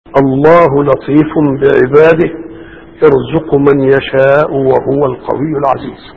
الله لطيف بعباده يرزق من يشاء وهو القوي العزيز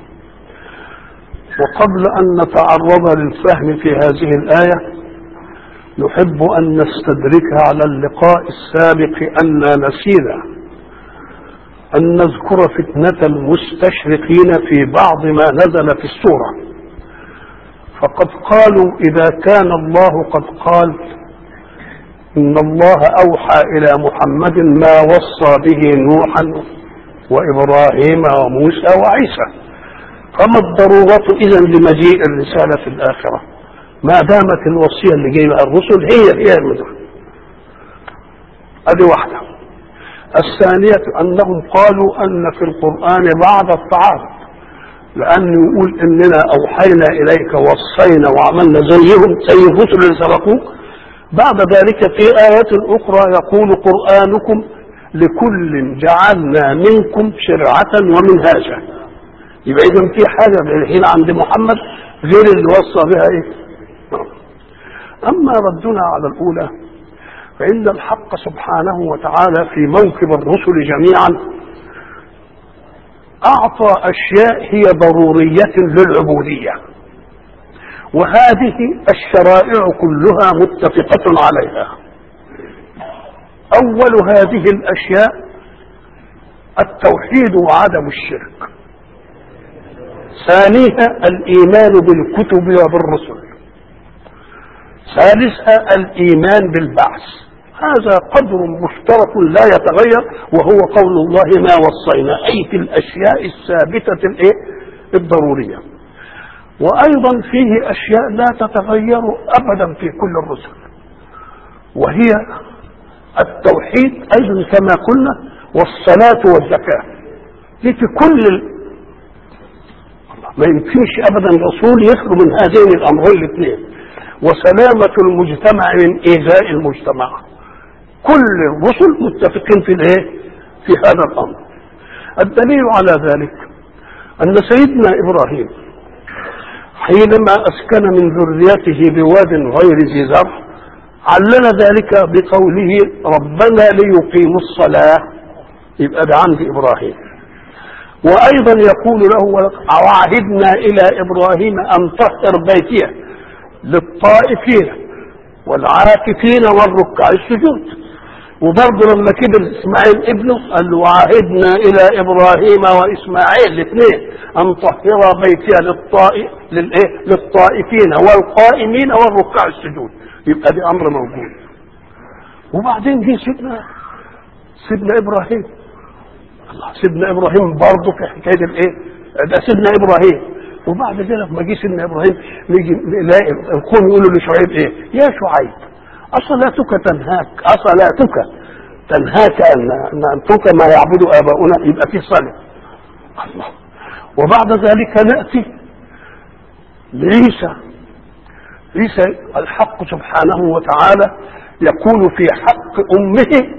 وقبل ان نتعرض للفهم في هذه الايه نحب ان نستدرك على اللقاء السابق ان نسينا ان نذكر فتنه المستشرقين في بعض ما نزل في السوره فقد قالوا اذا كان الله قد قال ان الله اوحى الى محمد ما وصى به نوحا وابراهيم وموسى وعيسى فما الضروره اذا لمجيء الرساله في الاخره ما دامت الوصيه اللي جايه الرسل هي هي المدر ادي واحده الثانيه انهم قالوا ان في القران بعض التعارض لأنه يقول إننا أوحينا إليك وصينا وعملنا زيهم زي الرسل اللي سبقوك بعد ذلك في آيات أخرى يقول قرآنكم لكل جعلنا منكم شرعة ومنهاجا يبقى إذا في حاجة الحين عند محمد غير اللي وصى بها إيه؟ أما ردنا على الأولى فإن الحق سبحانه وتعالى في موكب الرسل جميعا أعطى أشياء هي ضرورية للعبودية وهذه الشرائع كلها متفقة عليها أول هذه الأشياء التوحيد وعدم الشرك ثانيها الإيمان بالكتب وبالرسل ثالثها الإيمان بالبعث هذا قدر مشترك لا يتغير وهو قول الله ما وصينا أي في الأشياء الثابتة الإيه؟ الضرورية وأيضا فيه أشياء لا تتغير أبدا في كل الرسل وهي التوحيد أيضا كما قلنا والصلاة والزكاة دي في كل ال... ما يمكنش أبدا رسول يخلو من هذين الأمرين الاثنين وسلامة المجتمع من إيذاء المجتمع كل الرسل متفقين في الايه في هذا الامر الدليل على ذلك ان سيدنا ابراهيم حينما اسكن من ذريته بواد غير ذي زرع علل ذلك بقوله ربنا ليقيموا الصلاه يبقى ده عند ابراهيم وايضا يقول له وعهدنا الى ابراهيم ان طهر بيتيه للطائفين والعاكفين والركع السجود وبرضه لما كبر اسماعيل ابنه قال له وعهدنا الى ابراهيم واسماعيل الاثنين ان طهر بيتي للطائف للايه؟ للطائفين والقائمين والركع السجود يبقى دي امر موجود وبعدين جه سيدنا سيدنا ابراهيم الله سيدنا ابراهيم برضه في حكايه الايه؟ ده سيدنا ابراهيم وبعد ذلك ما جه سيدنا ابراهيم نيجي نلاقي القوم يقولوا لشعيب ايه؟ يا شعيب أصلاتك تنهاك أصلاتك تنهاك أن أن نترك ما يعبد آباؤنا يبقى في صلاة الله وبعد ذلك نأتي لعيسى عيسى الحق سبحانه وتعالى يقول في حق أمه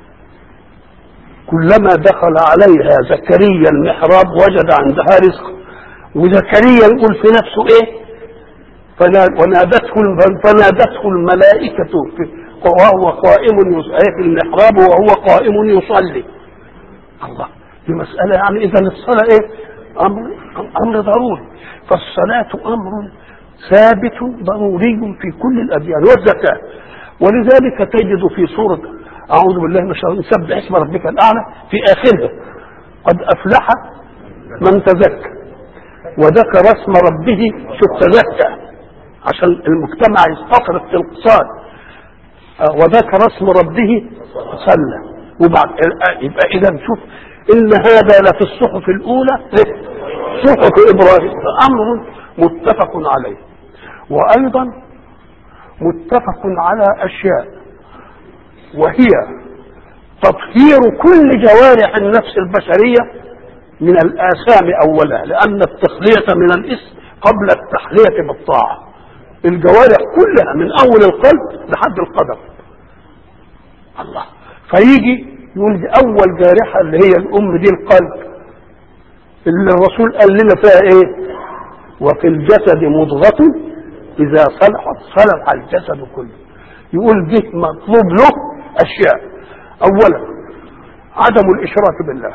كلما دخل عليها زكريا المحراب وجد عندها رزق وزكريا يقول في نفسه ايه ونادته فنادته الملائكة وهو قائم في المحراب وهو قائم يصلي الله دي مسألة يعني إذا الصلاة إيه؟ أمر أمر ضروري فالصلاة أمر ثابت ضروري في كل الأديان والزكاة ولذلك تجد في سورة أعوذ بالله من الشيطان سبح اسم ربك الأعلى في آخرها قد أفلح من تزكى وذكر اسم ربه شوف تزكى عشان المجتمع يستقر في الاقتصاد وذكر اسم ربه صلى وبعد يبقى اذا شوف ان هذا لفي الصحف الاولى صحف ابراهيم امر متفق عليه وايضا متفق على اشياء وهي تطهير كل جوارح النفس البشريه من الاثام اولا لان التخليه من الاسم قبل التحليه بالطاعه الجوارح كلها من اول القلب لحد القدم الله فيجي يقول دي اول جارحه اللي هي الام دي القلب اللي الرسول قال لنا فيها ايه وفي الجسد مضغة إذا صلحت صلح الجسد كله يقول دي مطلوب له أشياء اولا عدم الاشراك بالله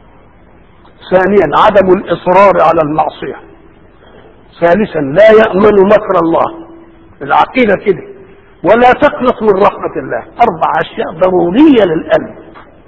ثانيا عدم الاصرار على المعصيه ثالثا لا يامن مكر الله العقيده كده ولا تقنط من رحمه الله اربع اشياء ضروريه للقلب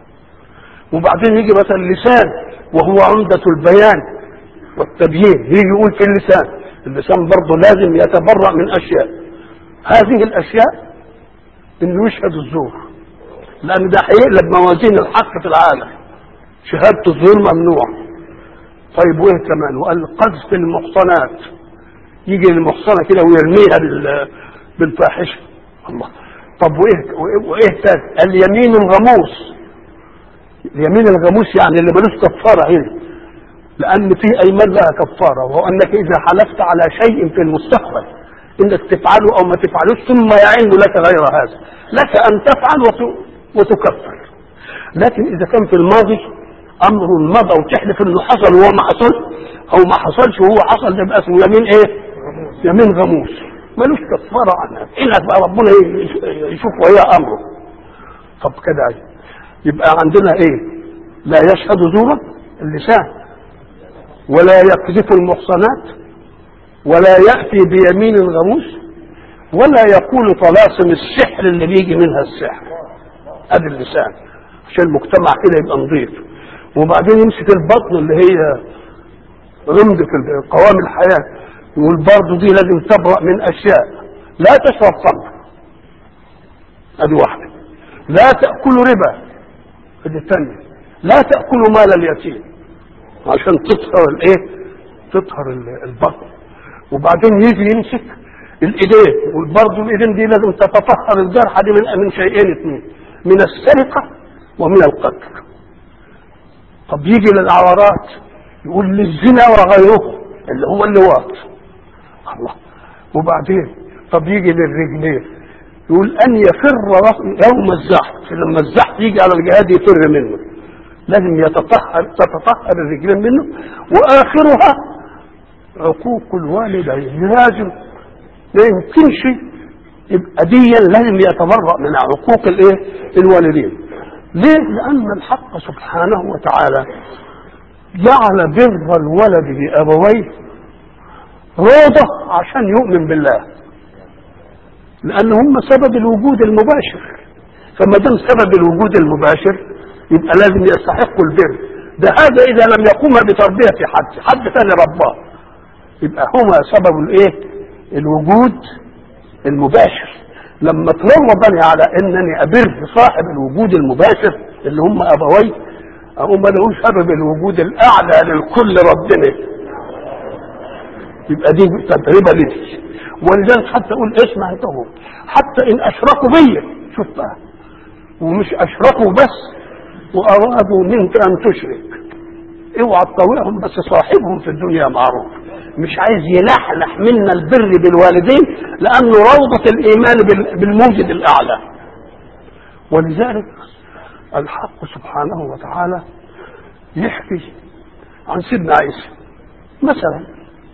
وبعدين يجي مثلا اللسان وهو عمده البيان والتبيين يجي يقول في اللسان اللسان برضه لازم يتبرأ من اشياء هذه الاشياء انه يشهد الزور لان ده هيقلب موازين الحق في العالم شهاده الزور ممنوع طيب وايه كمان وقال قذف المحصنات يجي المحصنه كده ويرميها بال- بالفاحشه الله طب وايه وايه, وإيه تاني اليمين الغموس اليمين الغموس يعني اللي ملوش كفاره هنا لان فيه ايمان لها كفاره وهو انك اذا حلفت على شيء في المستقبل انك تفعله او ما تفعلوش ثم يعين لك غير هذا لك ان تفعل وت- وتكفر لكن اذا كان في الماضي امر مضى وتحلف انه حصل وهو ما حصل او ما حصلش وهو حصل ده يبقى اسمه يمين ايه؟ يمين غموس ملوش كفاره عنها انك بقى ربنا ي- يشوف وهي امره طب كده يبقى عندنا ايه؟ لا يشهد زورا اللسان ولا يقذف المحصنات ولا يأتي بيمين غموس ولا يقول طلاسم السحر اللي بيجي منها السحر ادي اللسان عشان المجتمع كده يبقى نظيف وبعدين يمسك البطن اللي هي رمز في قوام الحياة يقول برضه دي لازم تبرأ من أشياء لا تشرب خمر ادي واحدة لا تأكل ربا ادي الثانية لا تأكلوا مال اليتيم عشان تطهر الايه تطهر ال- البطن وبعدين يجي يمسك الايدين وبرضه الايدين دي لازم تتطهر الجرحى دي من من شيئين اثنين من السرقه ومن القتل طب يجي للعورات يقول للزنا وغيره اللي هو اللواط الله وبعدين طب يجي للرجلين يقول ان يفر يوم الزحف لما الزحف يجي على الجهاد يفر منه لازم يتطهر تتطهر الرجلين منه واخرها عقوق الوالدين لازم ما يمكنش يبقى ديا لازم يتبرأ من عقوق الايه الوالدين ليه لان الحق سبحانه وتعالى جعل بر الولد بابويه روضه عشان يؤمن بالله لان هم سبب الوجود المباشر فما دام سبب الوجود المباشر يبقى لازم يستحقوا البر ده هذا اذا لم يقوم بتربيه حد حد ثاني رباه يبقى هما سبب الايه الوجود المباشر لما تربني على انني ابر صاحب الوجود المباشر اللي هم ابوي اقوم له سبب الوجود الاعلى للكل ربنا يبقى دي تجربه لي ولذلك حتى اقول اسمع انت هو حتى ان اشركوا بيا شوف بقى ومش اشركوا بس وارادوا منك ان تشرك اوعى تطوعهم بس صاحبهم في الدنيا معروف مش عايز يلحلح منا البر بالوالدين لانه روضه الايمان بال- بالموجد الاعلى ولذلك الحق سبحانه وتعالى يحكي عن سيدنا عيسى مثلا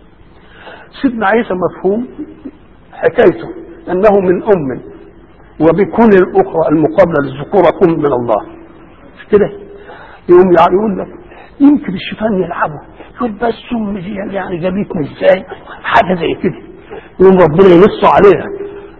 سيدنا عيسى مفهوم حكايته انه من ام وبكون الاخرى المقابله للذكوره كن من الله مش كده يقوم يعني يقول لك يمكن الشيطان يلعبه يقول بس امي دي يعني جابتني ازاي حاجه زي كده يقوم ربنا ينص عليها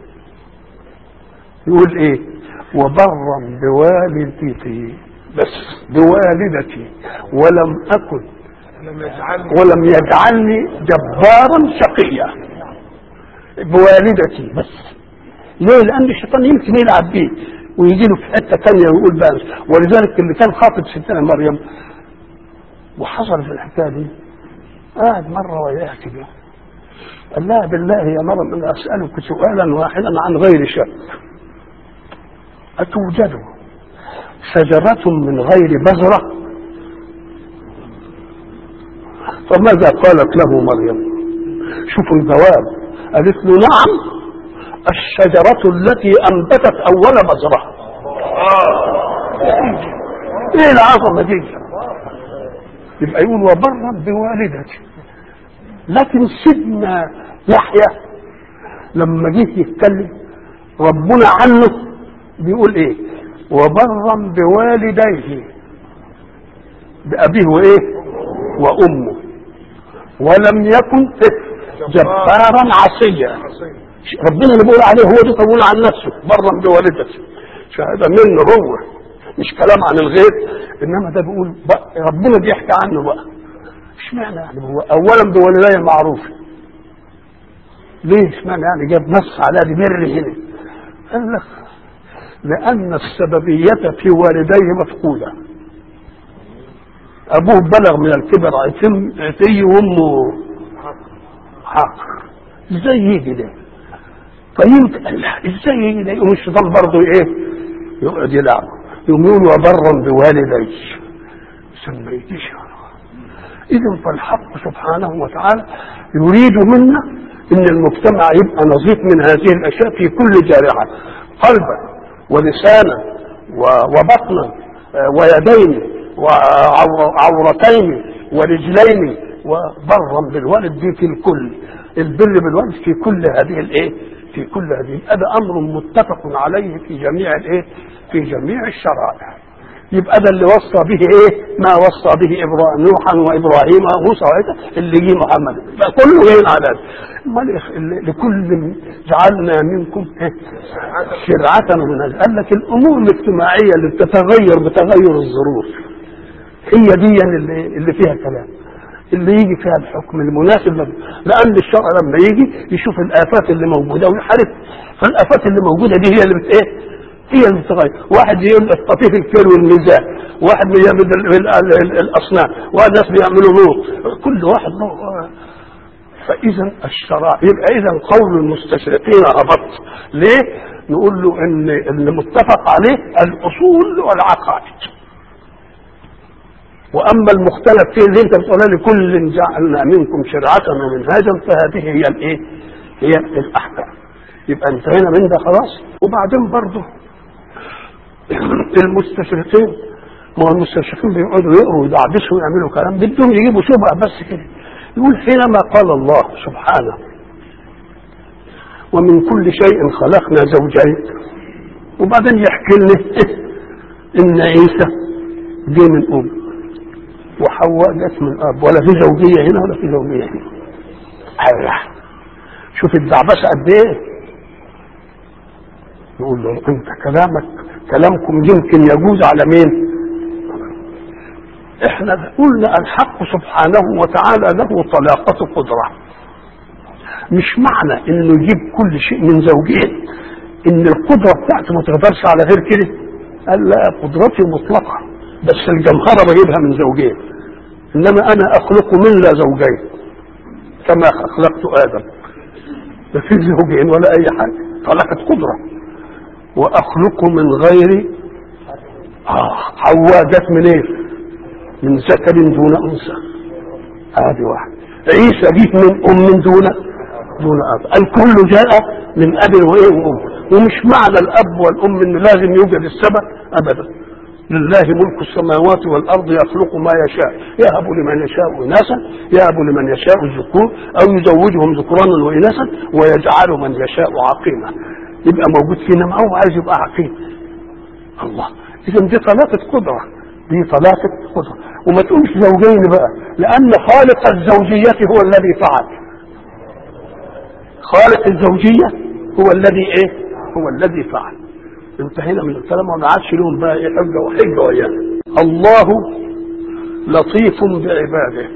يقول ايه وبرا بوالدتي بس بوالدتي ولم اكن لم يجعلني ولم يجعلني جبارا شقيا بوالدتي بس ليه؟ لأن الشيطان يمكن يلعب بيه ويجي له في حتة تانية ويقول بقى ولذلك اللي كان خاطب ستنا مريم وحصل في الحكاية دي قاعد مرة وياها كده قال لها بالله يا مريم أنا أسألك سؤالا واحدا عن غير شك أتوجد شجرة من غير بذرة فماذا قالت له مريم شوفوا الجواب قالت له نعم الشجرة التي أنبتت أول بذرة إيه العظمة دي يبقى يقول وبرا بوالدتي لكن سيدنا يحيى لما جه يتكلم ربنا عنه بيقول ايه وبرا بوالديه بأبيه وإيه وأمه ولم يكن جبارا عصيا ربنا اللي بيقول عليه هو ده بيقول عن نفسه برا بوالدته شهادة منه هو مش كلام عن الغير انما ده بيقول بقى ربنا بيحكي عنه بقى اشمعنى يعني هو اولا بوالديه معروف ليه اشمعنى يعني جاب نص على دي بر هنا قال لك لان السببيه في والديه مفقوده ابوه بلغ من الكبر عتم عتي وامه حق ازاي يجي ده فيمكن ازاي يجي ده يقوم الشيطان برضه ايه يقعد يلعب يقوم يقول وبرا بوالدي ثم يجيش اذا فالحق سبحانه وتعالى يريد منا ان المجتمع يبقى نظيف من هذه الاشياء في كل جارحه قلبا ولسانا وبطنا ويدين وعورتين ورجلين وبرا بالوالد دي في الكل البر بالوالد في كل هذه الايه في كل هذه هذا امر متفق عليه في جميع الايه في جميع الشرائع يبقى ده اللي وصى به ايه ما وصى به ابراهيم نوحا وابراهيم وموسى وعيسى اللي جه محمد فكله جاي على امال لكل جعلنا منكم إيه؟ شرعة من هذا قال لك الامور الاجتماعيه اللي بتتغير بتغير الظروف هي دي اللي, اللي فيها كلام اللي يجي فيها الحكم المناسب له لان الشرع لما يجي يشوف الافات اللي موجوده ويحارب فالافات اللي موجوده دي هي اللي بت ايه هي اللي بتغير واحد يقول استطيع الكيل والميزان واحد بيعمل الاصنام واحد ناس بيعملوا نور كل واحد نور فاذا الشرائع يبقى اذا قول المستشرقين هبط ليه نقول له ان اللي متفق عليه الاصول والعقائد واما المختلف فيه اللي انت بتقولها لكل جعلنا منكم شرعه ومنهاجا فهذه هي الايه هي الاحكام يبقى انتهينا من ده خلاص وبعدين برضه المستشرقين ما هو المستشرقين بيقعدوا يقروا ويدعبسوا ويعملوا كلام بدهم يجيبوا شبهه بس كده يقول حينما قال الله سبحانه ومن كل شيء خلقنا زوجين وبعدين يحكي لنا ان عيسى جه من ام وحواء جت من اب ولا في زوجيه هنا ولا في زوجيه هنا الله شوف الدعبسه قد ايه يقول له انت كلامك كلامكم يمكن يجوز على مين احنا قلنا الحق سبحانه وتعالى له طلاقة قدرة مش معنى انه يجيب كل شيء من زوجين ان القدرة بتاعته ما تقدرش على غير كده قال لا قدرتي مطلقة بس الجمهرة بجيبها من زوجين انما انا اخلق من لا زوجين كما خلقت ادم لا في زوجين ولا اي حاجة طلاقة قدرة واخلق من غير آه حواء جت من ايه من ذكر دون انثى هذه واحد عيسى جيت من ام دون دون اب الكل جاء من اب وايه وام ومش معنى الاب والام ان لازم يوجد السبب ابدا لله ملك السماوات والارض يخلق ما يشاء يهب لمن يشاء اناثا يهب لمن يشاء الذكور او يزوجهم ذكرانا واناثا ويجعل من يشاء عقيما يبقى موجود فينا ما هو عايز يبقى عقيم الله اذا دي طلاقه قدره دي طلاقه قدره وما تقولش زوجين بقى لان خالق الزوجيه هو الذي فعل خالق الزوجيه هو الذي ايه هو الذي فعل انتهينا من الكلام وما عادش لهم بقى ايه حجه وحجه ويانا الله لطيف بعباده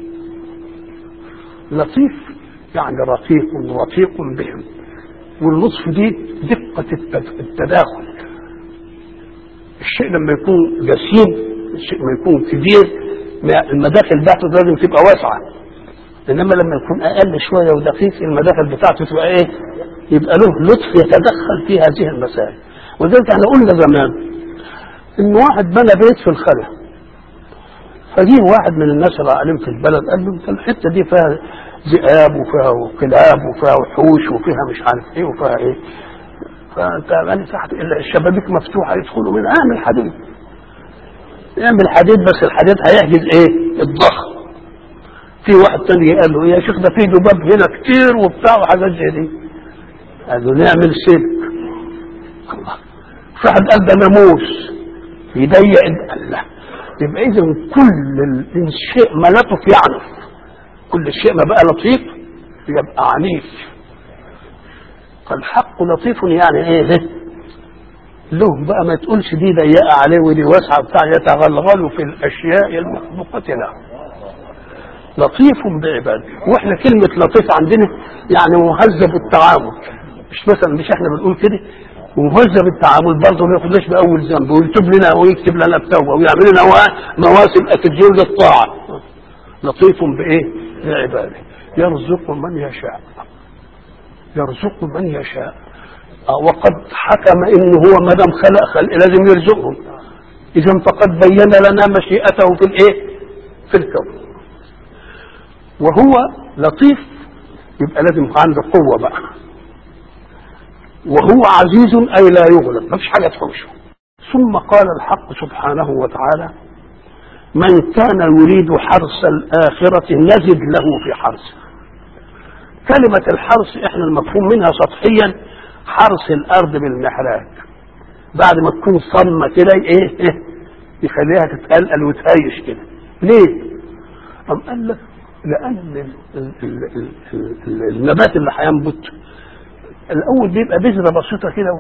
لطيف يعني رقيق رفيق بهم واللطف دي دقة التداخل الشيء لما يكون جسيم الشيء لما يكون كبير المداخل بتاعته لازم تبقى واسعة انما لما يكون اقل شوية ودقيق المداخل بتاعته تبقى ايه يبقى له لطف يتدخل في هذه المسائل ولذلك احنا قلنا زمان ان واحد بنى بيت في الخلا فجيه واحد من الناس العالم في البلد قال له انت الحته دي فيها ذئاب وفيها كلاب وفيها وحوش وفيها مش عارف ايه وفيها ايه فانت يعني تحت الشبابيك مفتوحه يدخلوا من اعمل حديد اعمل حديد بس الحديد هيحجز ايه الضخم في واحد تاني قال له يا شيخ ده في ذباب هنا كتير وبتاع وحاجات زي دي قال له نعمل سلك الله في واحد قال ده ناموس يضيق الله يبقى اذا كل الشيء ما لطف يعنف كل شيء ما بقى لطيف يبقى عنيف فالحق لطيف يعني ايه ده له بقى ما تقولش دي ضيقه عليه ودي واسعه بتاع يتغلغل في الاشياء المخلوقه له لطيف بعباده واحنا كلمه لطيف عندنا يعني مهذب التعامل مش مثلا مش احنا بنقول كده ومهذب التعامل برضه ما ياخدناش باول ذنب ويكتب لنا ويكتب لنا التوبه ويعمل لنا مواسم اتجير للطاعه لطيف بايه؟ بعباده يرزق من يشاء يرزق من يشاء وقد حكم انه هو ما دام خلق خلق لازم يرزقهم اذا فقد بين لنا مشيئته في الايه؟ في الكون وهو لطيف يبقى لازم يبقى عنده قوه بقى وهو عزيز اي لا يغلب ما فيش حاجه تحوشه ثم قال الحق سبحانه وتعالى من كان يريد حرث الآخرة نزد له في حرثه كلمة الحرث احنا المفهوم منها سطحيا حرث الأرض بالمحراج بعد ما تكون صمة كده ايه ايه يخليها تتقلقل وتهيش كده ليه؟ أم قال لك لأن ال ال ال ال النبات اللي هينبت الأول بيبقى بذرة بسيطة كده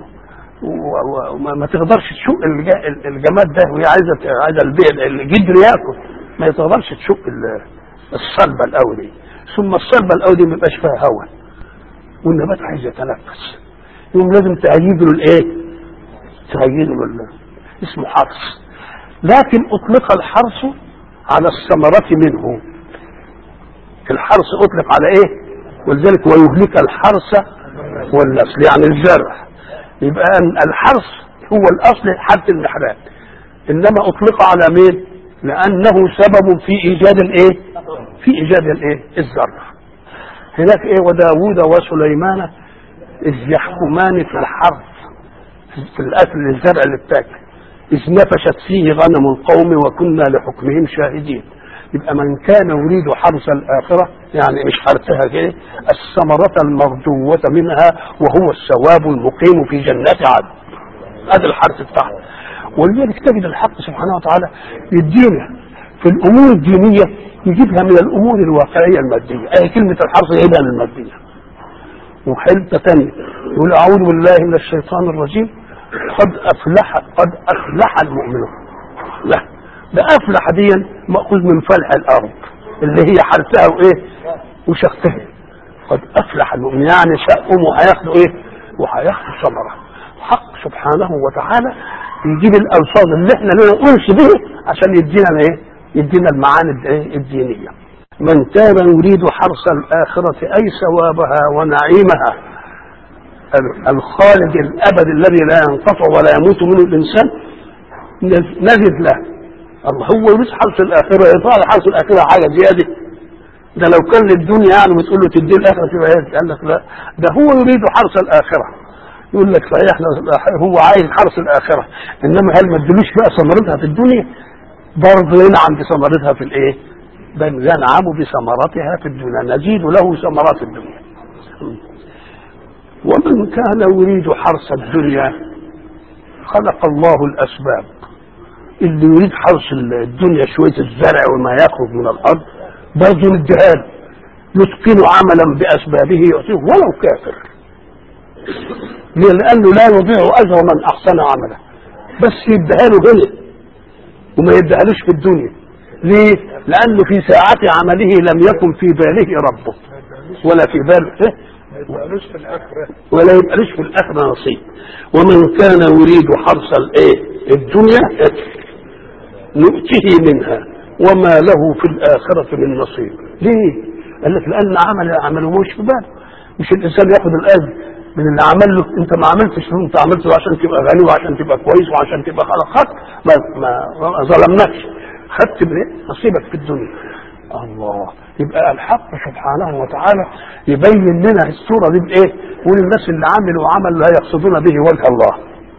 وما تقدرش تشق الجماد ده وهي عايزه عايزه البيع الجدر ياكل ما تقدرش تشق الصلبه الاول دي ثم الصلبه الاول دي ما يبقاش فيها هواء والنبات عايز يتنفس يوم لازم تهيج له الايه؟ تهيج له اسمه حرث لكن اطلق الحرث على الثمرة منه الحرث اطلق على ايه؟ ولذلك ويهلك الحرث والنسل يعني الزرع يبقى الحرث هو الاصل حد المحراب انما اطلق على مين لانه سبب في ايجاد الايه في ايجاد الايه الزرع هناك ايه وداوود وسليمان اذ يحكمان في الحرث في الاكل الزرع اللي بتاكل اذ نفشت فيه غنم القوم وكنا لحكمهم شاهدين يبقى من كان يريد حرث الآخرة يعني مش حرثها كده الثمرة المرجوة منها وهو الثواب المقيم في جنات عدن هذا الحرث بتاعها ولذلك تجد الحق سبحانه وتعالى يدينا في الأمور الدينية يجيبها من الأمور الواقعية المادية أي كلمة الحرث يجيبها من المادية وحلة ثانية يقول أعوذ بالله من الشيطان الرجيم قد أفلح قد أفلح المؤمنون لا ده افلح دي ماخوذ من فلح الارض اللي هي حرثها وايه وشقها قد افلح المؤمن يعني شقهم وهياخدوا ايه وهياخدوا ثمره حق سبحانه وتعالى يجيب الالفاظ اللي احنا لا نقولش به عشان يدينا ايه يدينا المعاني الدينيه من كان يريد حرث الاخره اي ثوابها ونعيمها الخالد الابد الذي لا ينقطع ولا يموت منه الانسان نجد له الله هو يريد حرث الاخره يطلع حرث الاخره حاجه زياده ده لو كان للدنيا يعني بتقول له تدي الاخره تبقى ايه قال لك لا ده هو يريد حرث الاخره يقول لك صحيح هو عايز حرث الاخره انما هل ما ادلوش بقى ثمرتها في الدنيا برضه ينعم بثمرتها في الايه؟ بل ينعم بثمرتها في الدنيا نزيد له ثمرات الدنيا ومن كان يريد حرث الدنيا خلق الله الاسباب اللي يريد حرث الدنيا شويه الزرع وما يخرج من الارض برضه نديها له يتقن عملا باسبابه يعطيه ولو كافر لانه لا يضيع اجر من احسن عملا بس يديها له هنا وما يديهالوش في الدنيا ليه؟ لانه في ساعة عمله لم يكن في باله ربه ولا في باله إيه؟ ولا يبقالوش في الاخره نصيب ومن كان يريد حرث الايه الدنيا نؤته منها وما له في الآخرة من نصيب ليه قال لك لأن عمل عمله مش في باله مش الإنسان ياخد الأجر من اللي عمل له أنت ما عملتش أنت عملته عشان تبقى غني وعشان تبقى كويس وعشان تبقى خلق ما, ما, ما ظلمناكش خدت من نصيبك في الدنيا الله يبقى الحق سبحانه وتعالى يبين لنا الصورة دي بإيه؟ يقول الناس اللي عملوا عمل لا يقصدون به وجه الله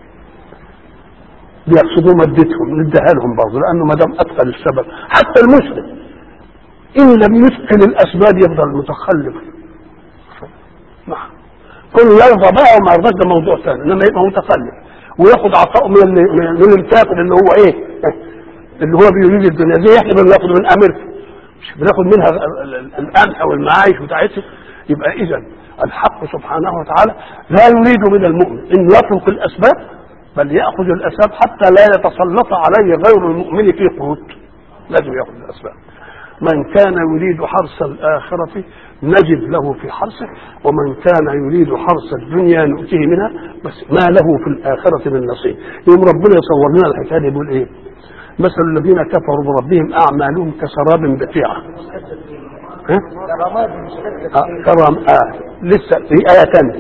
بيقصدوا مادتهم نديها لهم برضه لانه ما دام اتقن السبب حتى المسلم ان لم يتقن الاسباب يفضل متخلف نعم كل يرضى بقى وما يرضاش ده موضوع ثاني انما يبقى متخلف وياخد عطاءه من اللي من الكافر اللي هو ايه اللي هو بيريد الدنيا زي احنا بناخد من امريكا مش بناخد منها القمح والمعايش بتاعتها يبقى اذا الحق سبحانه وتعالى لا يريد من المؤمن ان يترك الاسباب بل ياخذ الاسباب حتى لا يتسلط عليه غير المؤمن في قوت لازم ياخذ الاسباب من كان يريد حرث الآخرة نجد له في حرثه ومن كان يريد حرث الدنيا نؤتيه منها بس ما له في الآخرة من نصيب يوم ربنا يصور لنا الحكاية دي يقول إيه مثل الذين كفروا بربهم أعمالهم كسراب بقيعة ها؟ آه كرام آه لسه في آية ثانية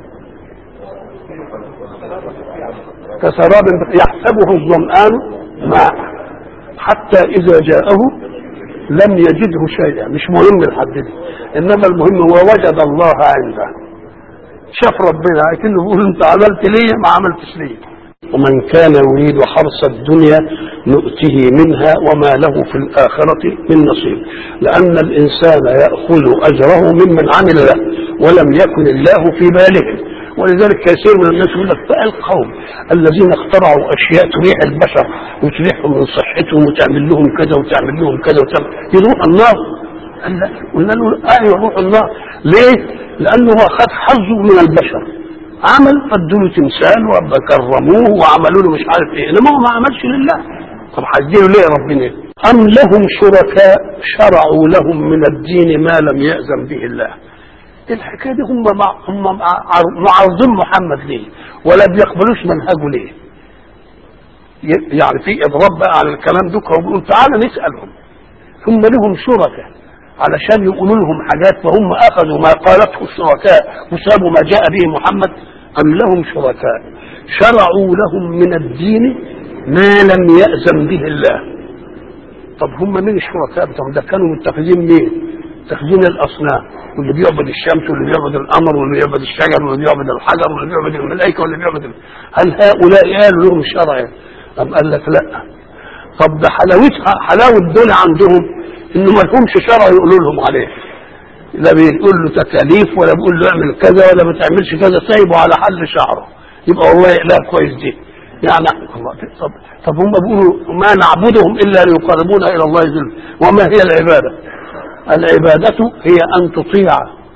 كسراب يحسبه الظمآن ماء حتى إذا جاءه لم يجده شيئا مش مهم الحد دي انما المهم هو وجد الله عنده شاف ربنا لكنه بيقول انت عملت ليه ما عملتش ليه ومن كان يريد حرث الدنيا نؤته منها وما له في الآخرة من نصيب لأن الإنسان يأخذ أجره ممن عمل له ولم يكن الله في باله ولذلك كثير من الناس يقول لك القوم الذين اخترعوا اشياء تريح البشر وتريحهم من صحتهم وتعمل لهم كذا وتعمل لهم كذا وتعمل يروح النار قال لا قلنا له ايوه يروح النار ليه؟ لانه هو خد حظه من البشر عمل فادوا له تمثال وكرموه وعملوا له مش عارف ايه انما هو ما عملش لله طب هيديله ليه ربنا ام لهم شركاء شرعوا لهم من الدين ما لم يأذن به الله الحكايه دي هم مع هم معارضين محمد ليه ولا بيقبلوش منهجه ليه يعني في اضراب بقى على الكلام ده وبيقول تعالى نسالهم هم لهم شركاء علشان يقولوا لهم حاجات فهم اخذوا ما قالته الشركاء وسابوا ما جاء به محمد ام لهم شركاء شرعوا لهم من الدين ما لم يأذن به الله طب هم مين الشركاء بتوعهم ده كانوا متخذين مين متخذين الاصنام واللي بيعبد الشمس واللي بيعبد القمر واللي بيعبد الشجر واللي بيعبد الحجر واللي بيعبد الملائكه واللي بيعبد ال... هل هؤلاء قالوا لهم الشرع أم قال لك لا طب ده حلاوتها حلاوه دول عندهم انه ما لهمش شرع يقولوا لهم عليه لا بيقول له تكاليف ولا بيقول له اعمل كذا ولا ما تعملش كذا سايبه على حل شعره يبقى والله لا كويس دي يعني الله طب طب هم بيقولوا ما نعبدهم الا ليقربونا الى الله زلفى وما هي العباده؟ العبادة هي أن تطيع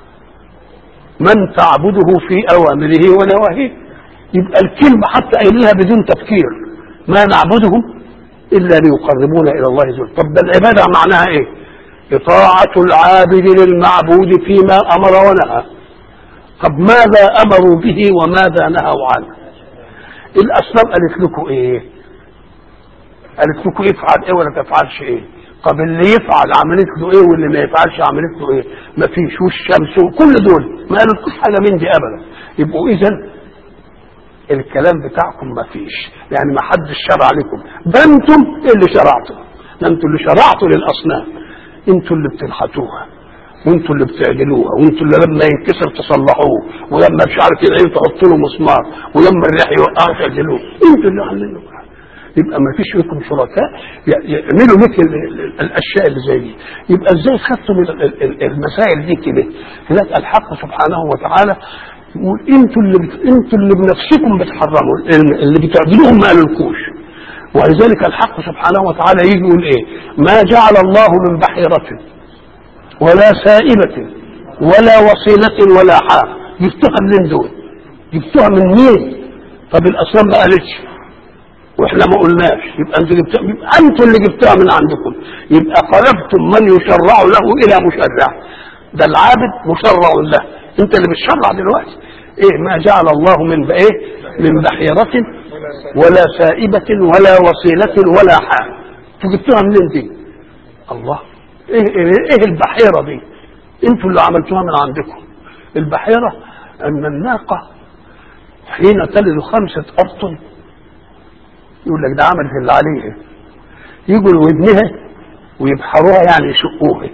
من تعبده في أوامره ونواهيه يبقى الكلمة حتى قايلها بدون تفكير ما نعبدهم إلا ليقربونا إلى الله زلفى طب ده العبادة معناها إيه؟ إطاعة العابد للمعبود فيما أمر ونهى طب ماذا أمروا به وماذا نهوا عنه؟ الأصنام قالت لكم إيه؟ قالت لكم افعل إيه ولا تفعلش إيه؟ طب اللي يفعل عملت له ايه واللي ما يفعلش عملت له ايه ما فيش والشمس وكل دول ما قالتلوش حاجه من دي ابدا يبقوا اذا الكلام بتاعكم ما فيش يعني ما حدش شرع لكم ده انتم اللي شرعتوا ده انتم اللي شرعتوا للاصنام انتم اللي بتنحتوها وانتوا اللي بتعدلوها وانتوا اللي لما ينكسر تصلحوه ولما مش عارف يدعي تحطوا له مسمار ولما الريح يوقعوا تعدلوه انتوا اللي عاملينه يبقى ما فيش لكم شركاء يعملوا مثل الاشياء اللي زي دي يبقى ازاي خدتم المسائل دي كده هناك الحق سبحانه وتعالى يقول انتوا اللي بت... انتوا اللي بنفسكم بتحرموا اللي بتعدلوهم ما قالولكوش ولذلك الحق سبحانه وتعالى يجي يقول ايه ما جعل الله من بحيرة ولا سائبة ولا وصيلة ولا حام جبتوها منين دول جبتوها من مين طب الاصنام ما قالتش واحنا ما قلناش يبقى انتوا جبتوها يبقى انتوا اللي جبتوها من عندكم يبقى قلبتم من يشرع له الى مشرع ده العابد مشرع له انت اللي بتشرع دلوقتي ايه ما جعل الله من ايه من بحيرة ولا سائبة ولا وصيلة ولا حام انتوا جبتوها منين دي الله ايه ايه, إيه البحيرة دي انتوا اللي عملتوها من عندكم البحيرة ان الناقة حين تلد خمسة أبطن يقول لك ده عملت اللي عليه يجوا لودنها ويبحروها يعني يشقوها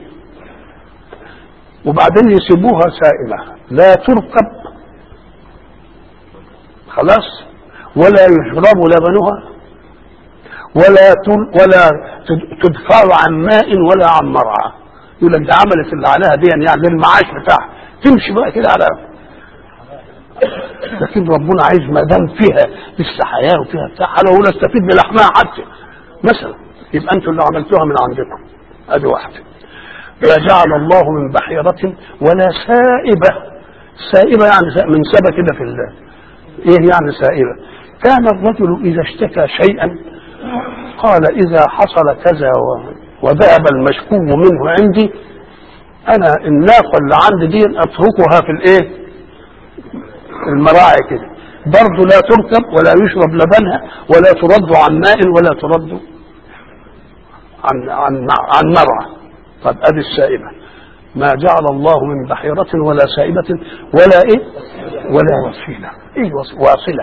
وبعدين يسيبوها سائمة لا تركب خلاص ولا يشرب لبنها ولا ولا تدفع عن ماء ولا عن مرعى يقول لك ده عملت اللي عليها دي يعني للمعاش بتاعها تمشي بقى كده على لكن ربنا عايز ما دام فيها لسه حياه وفيها بتاع انا اقول استفيد بلحمها حتى مثلا يبقى انتوا اللي عملتوها من عندكم ادي واحده ما جعل الله من بحيرة ولا سائبة سائبة يعني من سبة كده في الله ايه يعني سائبة كان الرجل اذا اشتكى شيئا قال اذا حصل كذا وذهب المشكو منه عندي انا الناقه اللي عندي دي اتركها في الايه المراعي كده برضه لا تركب ولا يشرب لبنها ولا ترد عن ماء ولا ترد عن عن عن مرعى طب ادي السائبه ما جعل الله من بحيرة ولا سائبة ولا ايه ولا وصيلة ايه واصلة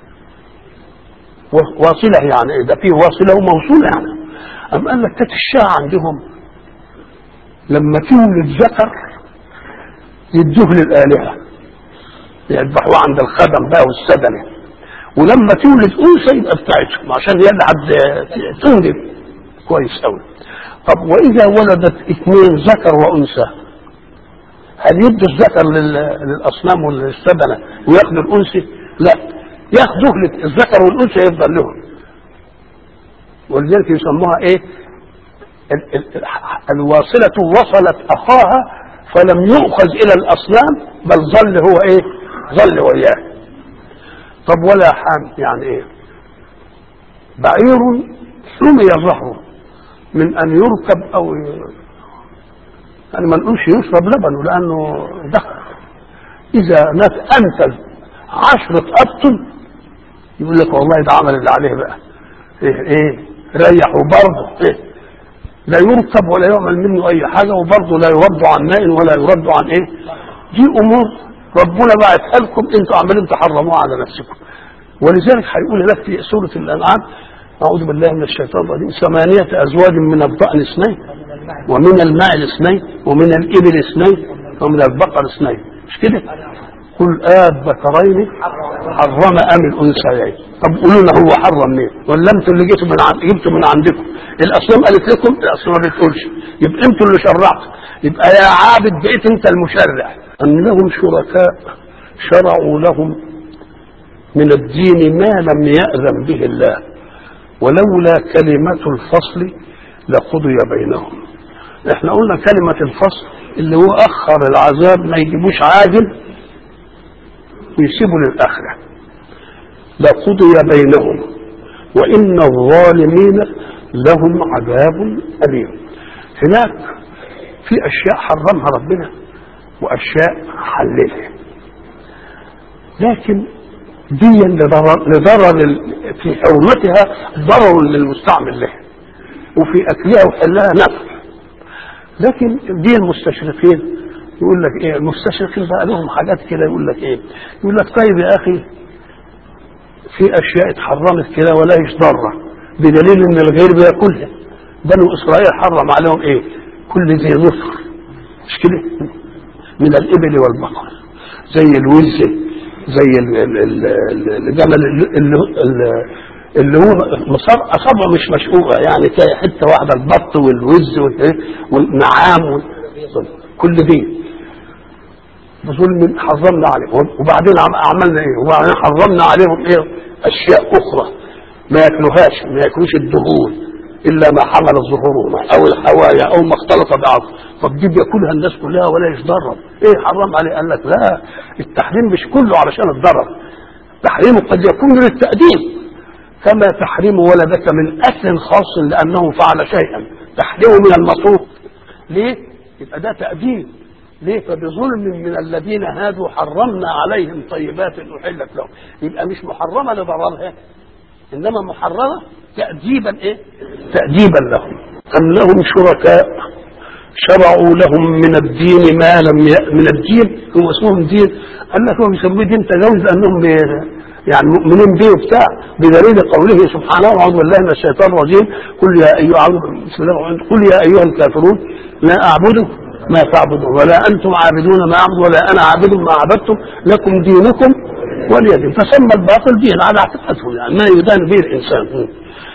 واصلة يعني ايه ده فيه واصلة وموصولة يعني أم قال لك كانت الشاة عندهم لما تولد ذكر يدوه للآلهة يذبحوه عند الخدم بقى والسدنة ولما تولد أنثى يبقى بتاعتهم عشان يلعب تنجب كويس قوي طب وإذا ولدت اثنين ذكر وأنثى هل يدوا الذكر للأصنام والسدنة وياخدوا الأنثى؟ لا ياخدوه الذكر والأنثى يفضل لهم ولذلك يسموها ايه ال ال الواصلة وصلت أخاها فلم يؤخذ إلى الأصنام بل ظل هو إيه ظل وياه طب ولا حام يعني إيه بعير سمي ظهره من أن يركب أو يعني ما نقولش يشرب لبنه لأنه دخل إذا أنتج عشرة أبطن يقول لك والله ده عمل اللي عليه بقى إيه إيه ريح وبرضه إيه لا يركب ولا يعمل منه اي حاجه وبرضه لا يرد عن ماء ولا يرد عن ايه دي امور ربنا بعتها لكم انتوا عمالين تحرموها على نفسكم ولذلك هيقول لك في سوره الانعام اعوذ بالله من الشيطان الرجيم ثمانيه ازواج من الضأن اثنين ومن الماء الاثنين ومن الابل اثنين ومن البقر اثنين مش كده قل آب ذكرين حرم أم الأنثيين طب قولوا لنا هو حرم مين ولا انتوا اللي جيتوا من عند جبتوا من عندكم الأصنام قالت لكم الأصنام ما بتقولش يبقى انتوا اللي شرعتوا يبقى يا عابد بقيت انت المشرع أن لهم شركاء شرعوا لهم من الدين ما لم يأذن به الله ولولا كلمة الفصل لقضي بينهم احنا قلنا كلمة الفصل اللي هو أخر العذاب ما يجيبوش عاجل ويسيبوا للآخرة لقضي بينهم وإن الظالمين لهم عذاب أليم هناك في أشياء حرمها ربنا وأشياء حللها لكن دي لضرر, لضرر في حرمتها ضرر للمستعمل لها وفي أكلها وحلها نفع لكن دي المستشرقين يقول لك ايه المستشرقين بقى لهم حاجات كده يقول لك ايه يقول لك طيب يا اخي في اشياء اتحرمت كده ولا هيش ضاره بدليل ان الغير بياكلها بنو اسرائيل حرم عليهم ايه كل ذي ظفر مش كده من الابل والبقر زي الوز زي الجمل اللي, اللي هو اصابعه مش مشقوقه يعني حته واحده البط والوز والنعام كل دي بظلم حرمنا عليهم وبعدين عملنا ايه وبعدين حرمنا عليهم ايه اشياء اخرى ما ياكلوهاش ما ياكلوش الدهون الا ما حمل ظهورهما او الحوايا او ما اختلط بعض طب دي بياكلها الناس كلها ولا يتضرر ايه حرم عليه قال لك لا التحريم مش كله علشان الضرر تحريمه قد يكون للتأديب كما تحريم ولدك من اكل خاص لانه فعل شيئا تحريمه من المطلوب ليه يبقى ده تأديب ليه فبظلم من الذين هادوا حرمنا عليهم طيبات احلت لهم يبقى مش محرمه لضررها انما محرمه تاديبا ايه تاديبا لهم ام لهم شركاء شرعوا لهم من الدين ما لم ي... من الدين هو اسمهم دين قال لك هو بيسموه دين تجاوز لانهم بي... يعني مؤمنين به وبتاع بدليل قوله سبحانه اعوذ بالله من الشيطان الرجيم قل يا ايها بسم الله قل يا ايها الكافرون لا اعبد ما تعبدون ولا انتم عابدون ما اعبد ولا انا عابد ما عبدتم لكم دينكم ولي دين فسمى الباطل دين على اعتقاده يعني ما يدان به الانسان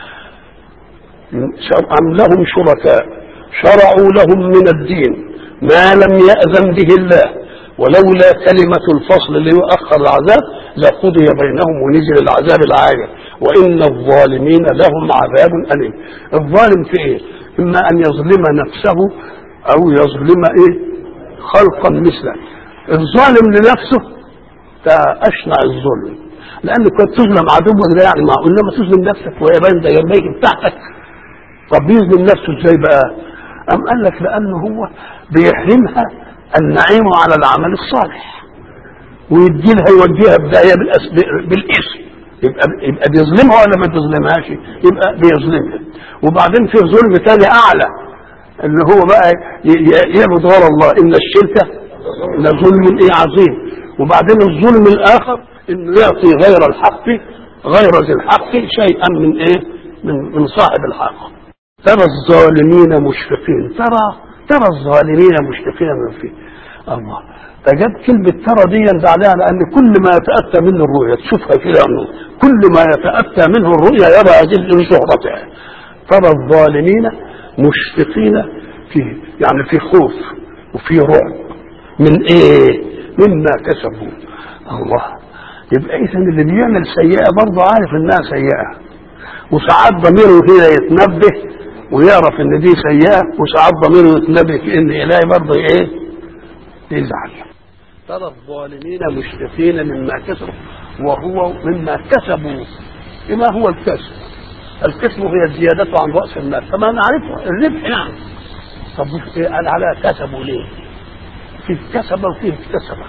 أم لهم شركاء شرعوا لهم من الدين ما لم يأذن به الله ولولا كلمة الفصل ليؤخر العذاب لقضي بينهم ونزل العذاب العاجل وان الظالمين لهم عذاب اليم الظالم في ايه اما ان يظلم نفسه او يظلم ايه خلقا مثله الظالم لنفسه ده اشنع الظلم لانك كنت تظلم عدوك ده يعني معقول انما تظلم نفسك وهي باين ده جنبيك بتاعتك طب يظلم نفسه ازاي بقى؟ أم قال لك لأنه هو بيحرمها النعيم على العمل الصالح ويدي لها يوديها بداية بالأس- بالاسم يبقى يبقى بيظلمها ولا ما بيظلمهاش؟ يبقى بيظلمها وبعدين في ظلم تاني أعلى اللي هو بقى ي- ي- يعبد غير الله إن الشرك لظلم إيه عظيم وبعدين الظلم الآخر إنه يعطي غير الحق غير ذي الحق شيئا من إيه؟ من من صاحب الحق ترى الظالمين مشفقين ترى ترى الظالمين مشفقين من فيه الله ده جاب كلمة ترى دي بعدها لأن كل ما يتأتى منه الرؤيا تشوفها كده أنه كل ما يتأتى منه الرؤيا يرى أجل شهرتها ترى الظالمين مشفقين فيه يعني في خوف وفي رعب من ايه مما كسبوا الله يبقى اذا اللي بيعمل سيئه برضه عارف انها سيئه وساعات ضميره كده يتنبه ويعرف ان دي سيئه وساعات ضميره يتنبه في ان اله برضه ايه يزعل ترى الظالمين مشفقين مما كسبوا وهو مما كسبوا ما هو الكسب الكسب هي الزيادة عن رأس المال فما نعرفه الربح يعني طب إيه قال على كسبوا ليه فيه كسب وفيه اكتسب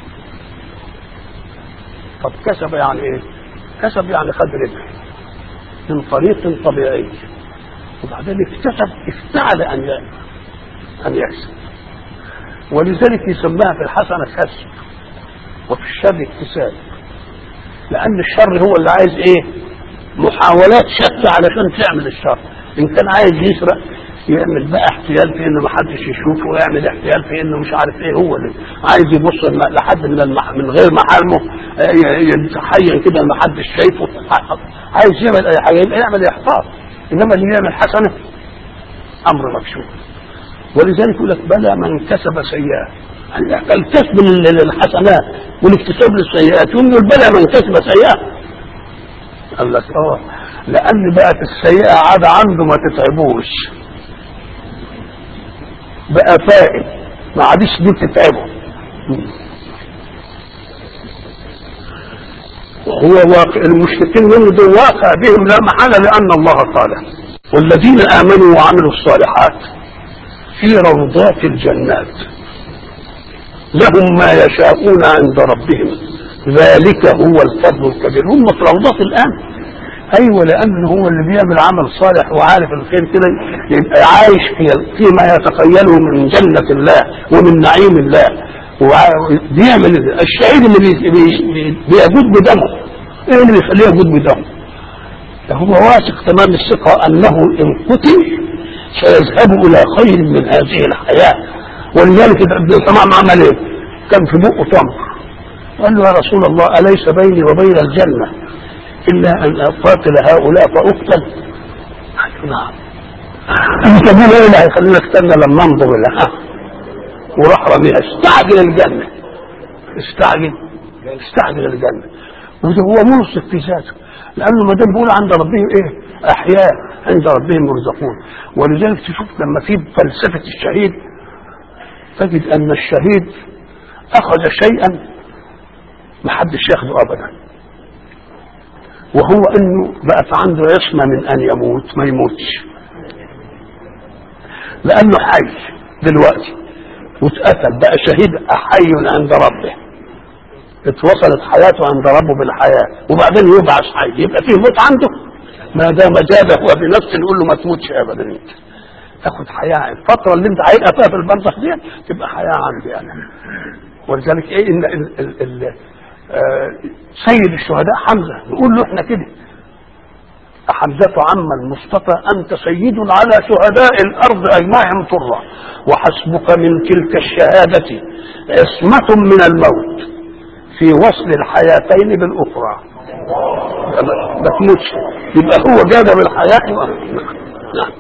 طب كسب يعني ايه كسب يعني خد ربح من طريق طبيعي وبعدين اكتسب افتعل ان ي- ان يكسب ولذلك يسماها في الحسنه كسب وفي الشر اكتساب لان الشر هو اللي عايز ايه محاولات شتى علشان تعمل الشر ان كان عايز يسرق يعمل بقى احتيال في انه ما حدش يشوفه ويعمل احتيال في انه مش عارف ايه هو اللي عايز يبص الم- لحد من المح... من غير محارمه آه، ي- يتحين كده ما حدش شايفه عايز يعمل اي حاجه يبقى يعمل احقاق انما اللي يعمل حسنه امر مكشوف ولذلك يقول لك بلى من كسب سيئه الكسب لل- للحسنات والاكتساب للسيئات يقول له بلى من كسب سيئه قال لك اه لان بقت السيئه عاد عنده ما تتعبوش بقى فائد ما عادش دي تتعبه وهو واقع المشركين منه دول واقع بهم لا محالة لأن الله قال والذين آمنوا وعملوا الصالحات في روضات الجنات لهم ما يشاءون عند ربهم ذلك هو الفضل الكبير هم في روضات الآن ايوه لان هو اللي بيعمل عمل صالح وعارف الخير كده يبقى عايش في فيما يتخيله من جنه الله ومن نعيم الله وبيعمل الشهيد اللي بي- بي- بي- بيجود بدمه ايه اللي بيخليه يجود بدمه؟ ده هو واثق تمام الثقه انه ان قتل سيذهب الى خير من هذه الحياه ولذلك ابن تمام عمل ايه؟ كان في بقه تمر قال له يا رسول الله اليس بيني وبين الجنه الا ان اقاتل هؤلاء فاقتل قال له نعم انت بقول ايه اللي هيخلينا استنى لما انظر لها وراح رميها استعجل الجنه استعجل استعجل الجنه وده هو منصف في ذاته لانه ما دام بيقول عند ربهم ايه احياء عند ربهم يرزقون ولذلك تشوف لما في فلسفه الشهيد تجد ان الشهيد اخذ شيئا ما حدش ياخده ابدا وهو انه بقت عنده عصمه من ان يموت ما يموتش لانه حي دلوقتي واتقتل بقى شهيد حي عند ربه اتوصلت حياته عند ربه بالحياه وبعدين يبعث حي يبقى فيه موت عنده ما دام جابه هو بنفسه نقول له ما تموتش ابدا انت تاخد حياه الفتره اللي انت هيبقى فيها في البرزخ دي تبقى حياه عندي انا ولذلك ايه ان ال ال ال آه، سيد الشهداء حمزه نقول له احنا كده حمزة عم المصطفى أنت سيد على شهداء الأرض أجمعهم طرا وحسبك من تلك الشهادة عصمة من الموت في وصل الحياتين بالأخرى ما تموتش يبقى هو جاد بالحياة نعم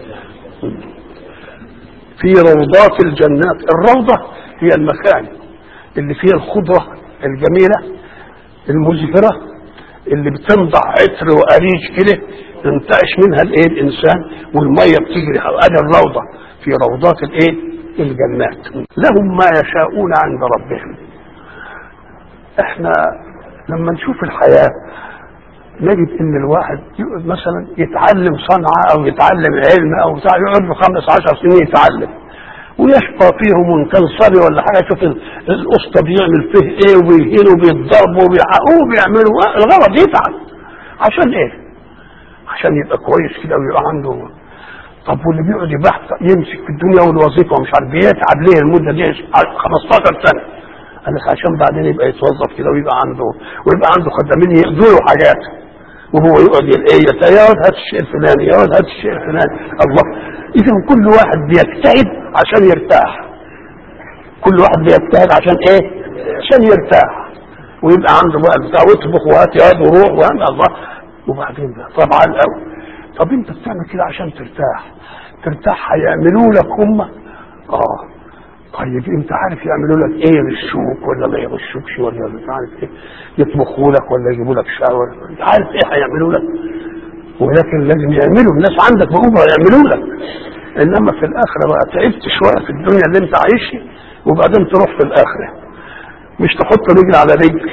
في روضات الجنات الروضة هي المكان اللي فيه الخضرة الجميلة المزفرة اللي بتنضع عطر وأريج كده ينتعش منها الايه الانسان والميه بتجري ادي الروضه في روضات الايه الجنات لهم ما يشاءون عند ربهم احنا لما نشوف الحياه نجد ان الواحد مثلا يتعلم صنعه او يتعلم علم او بتاع يقعد له خمس عشر سنين يتعلم ويشقى فيهم وينكسر ولا حاجه يشوف الاسطى بيعمل فيه ايه وبيهين وبيتضرب وبيحققوا وبيعملوا الغلط يتعب عشان ايه؟ عشان يبقى كويس كده ويبقى عنده طب واللي بيقعد يبحث يمسك في الدنيا والوظيفه ومش عارف بيتعب ليه المده دي 15 سنه قال لك عشان بعدين يبقى يتوظف كده ويبقى عنده ويبقى عنده خدامين يقضوا له حاجات وهو يقعد ايه يا واد هات الشيء الفلاني يا واد هات الشيء الفلاني الله اذا كل واحد بيجتهد عشان يرتاح كل واحد بيجتهد عشان ايه؟ عشان يرتاح ويبقى عنده بقى بتاع واطبخ وهات يد وروح وهات الله وبعدين بقى طبعا الاول طب انت بتعمل كده عشان ترتاح ترتاح هيعملوا لك هم اه طيب انت عارف يعملوا لك ايه يغشوك ولا ما يغشوكش ولا مش عارف ايه يطبخوا لك ولا يجيبوا لك شاور انت عارف ايه هيعملوا لك ولكن لازم يعملوا الناس عندك مقومه يعملوا لك انما في الاخره بقى تعبت شويه في الدنيا اللي انت عايشها وبعدين تروح في الاخره مش تحط رجل على رجل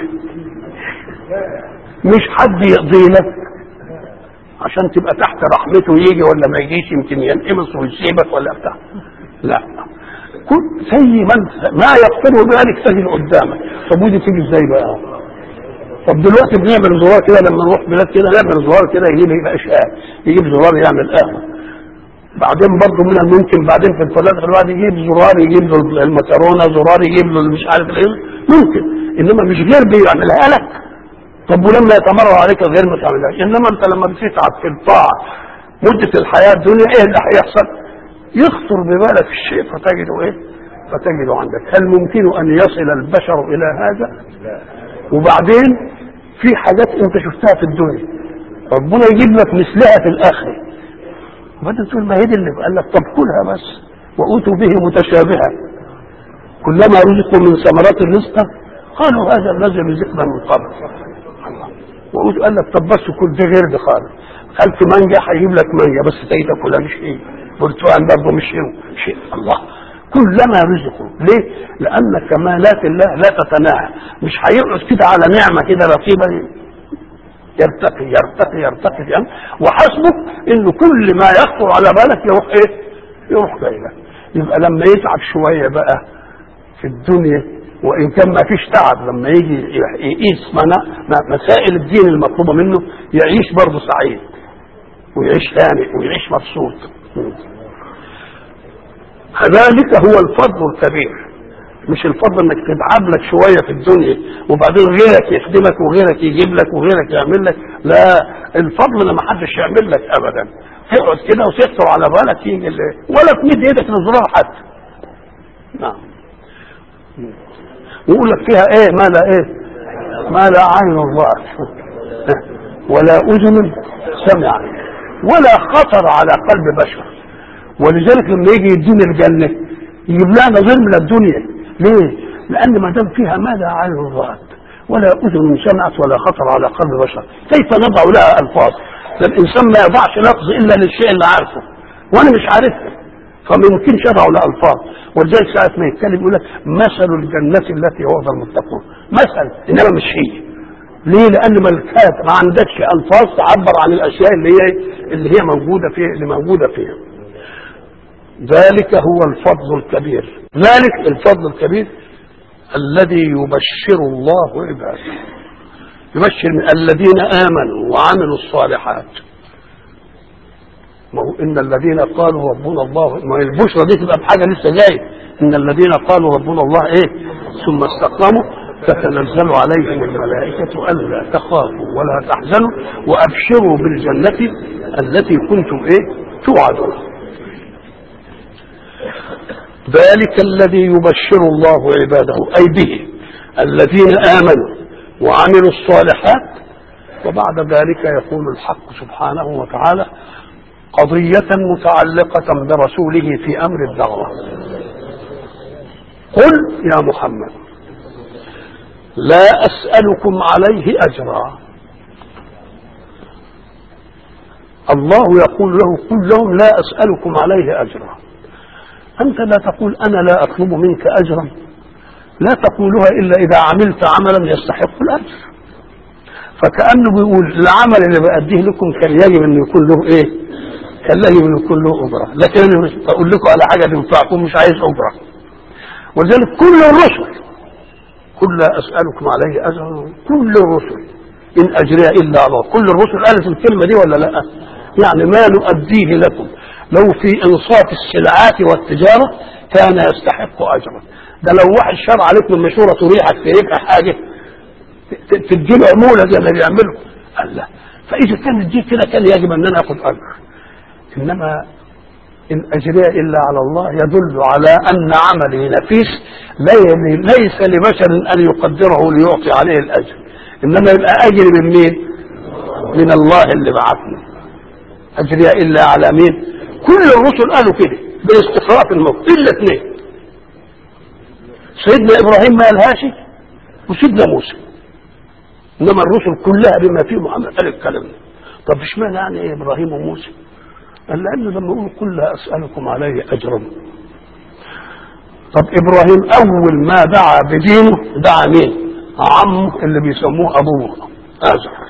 مش حد يقضي لك عشان تبقى تحت رحمته يجي ولا ما يجيش يمكن ينقمص ويسيبك ولا بتاع لا كل زي ما ما يقتله ذلك تجد قدامك طب ودي تيجي ازاي بقى؟ طب دلوقتي بنعمل زرار كده لما نروح بلاد كده نعمل زرار كده يجيب يبقى اشعاع يجيب زرار يعمل قهوه بعدين برضه من الممكن بعدين في الفلاحة الواحد يجيب زرار يجيب له المكرونه زرار يجيب له مش عارف ايه ممكن انما مش غير بيعملها لك طب ولما يتمرر عليك غير ما تعملهاش انما انت لما بتتعب في الطاعه مده الحياه الدنيا ايه اللي هيحصل؟ يخطر ببالك الشيء فتجده ايه؟ فتجده عندك هل ممكن ان يصل البشر الى هذا؟ وبعدين في حاجات انت شفتها في الدنيا ربنا يجيب لك مثلها في الاخره وبعدين تقول ما هي دي اللي قال لك طب كلها بس واتوا به متشابها كلما رزقوا من ثمرات الرزق قالوا هذا الذي رزقنا من قبل وقلت قال لك طب بس كل ده غير ده خالص قال في مانجا هيجيب لك مانجا بس تاي تاكلها مش ايه برتقال برضه مش ايه شيء الله كلما رزقوا ليه؟ لأن كمالات الله لا تتناهى مش هيقعد كده على نعمة كده رقيبة يرتقي يرتقي يرتقي يعني وحسبك انه كل ما يخطر على بالك يروح ايه؟ يروح جاي لك يبقى لما يتعب شوية بقى في الدنيا وان كان ما فيش تعب لما يجي يقيس مسائل الدين المطلوبه منه يعيش برضه سعيد ويعيش هانئ ويعيش مبسوط ذلك هو الفضل الكبير مش الفضل انك تتعب لك شويه في الدنيا وبعدين غيرك يخدمك وغيرك يجيب لك وغيرك يعمل لك لا الفضل لما حدش يعمل لك ابدا تقعد كده وتخطر على بالك يجي ولا تمد ايدك للزرار حتى نعم ويقول لك فيها ايه ما لا ايه ما لا عين رأت ولا اذن سمع ولا خطر على قلب بشر ولذلك لما يجي يدينا الجنه يجيب لها نظير من الدنيا ليه؟ لان ما دام فيها ما لا عين رأت ولا اذن سمعت ولا خطر على قلب بشر كيف نضع لها الفاظ؟ ده الانسان ما يضعش لفظ الا للشيء اللي عارفه وانا مش عارفه فما يمكنش ادعو لالفاظ ولذلك ساعه ما يتكلم يقول لك مثل الجنه التي وعد المتقون مثل انما مش هي ليه؟ لان ملكات ما عندكش الفاظ تعبر عن الاشياء اللي هي اللي هي موجوده فيها اللي موجوده فيها. ذلك هو الفضل الكبير، ذلك الفضل الكبير الذي يبشر الله عباده. يبشر من الذين امنوا وعملوا الصالحات. ما هو ان الذين قالوا ربنا الله ما هي البشرى دي تبقى بحاجه لسه جايه ان الذين قالوا ربنا الله ايه ثم استقاموا تتنزل عليهم الملائكة ألا تخافوا ولا تحزنوا وأبشروا بالجنة التي كنتم إيه توعدون ذلك الذي يبشر الله عباده أي به الذين آمنوا وعملوا الصالحات وبعد ذلك يقول الحق سبحانه وتعالى قضية متعلقة برسوله في أمر الدعوة قل يا محمد لا أسألكم عليه أجرا الله يقول له قل لهم لا أسألكم عليه أجرا أنت لا تقول أنا لا أطلب منك أجرا لا تقولها إلا إذا عملت عملا يستحق الأجر فكأنه بيقول العمل اللي بأديه لكم كان يجب أن يكون له إيه؟ كان يجب أن يكون له أجرة لكن أنا مش بقول لكم على حاجة تنفعكم مش عايز أجرة ولذلك كل الرسل كل أسألكم عليه أجرا كل الرسل إن أجري إلا على الله كل الرسل قالت الكلمة دي ولا لا يعني ما نؤديه لكم لو في إنصاف السلعات والتجارة كان يستحق أجرا ده لو واحد شرع عليك من مشورة تريحك في ربح حاجة تديله عمولة زي ما بيعملوا قال لا فإذا كانت دي كده كان يجب أن أنا آخذ أجر إنما إن أجري إلا على الله يدل على أن عملي نفيس ليس لبشر أن يقدره ليعطي عليه الأجر إنما يبقى أجري من مين؟ من الله اللي بعثني أجري إلا على مين؟ كل الرسل قالوا كده باستقراء الموت إلا اثنين سيدنا إبراهيم ما قالهاش وسيدنا موسى إنما الرسل كلها بما فيه محمد قال الكلام ده طب اشمعنى يعني إيه إبراهيم وموسى؟ قال لأنه لما يقول كلها أسألكم عليه أجرا طب إبراهيم أول ما دعا بدينه دعا مين؟ عمه اللي بيسموه أبوه آزر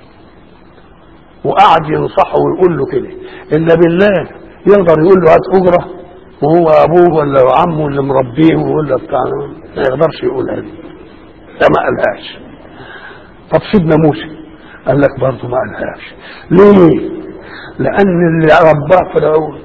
وقعد ينصحه ويقول له كده إلا بالله يقدر يقول له هات أجرة وهو أبوه ولا عمه اللي مربيه ولا بتاع ما يقدرش يقول هذه ده ما قالهاش طب سيدنا موسى قال لك برضه ما قالهاش ليه؟ لأن اللي رباه فرعون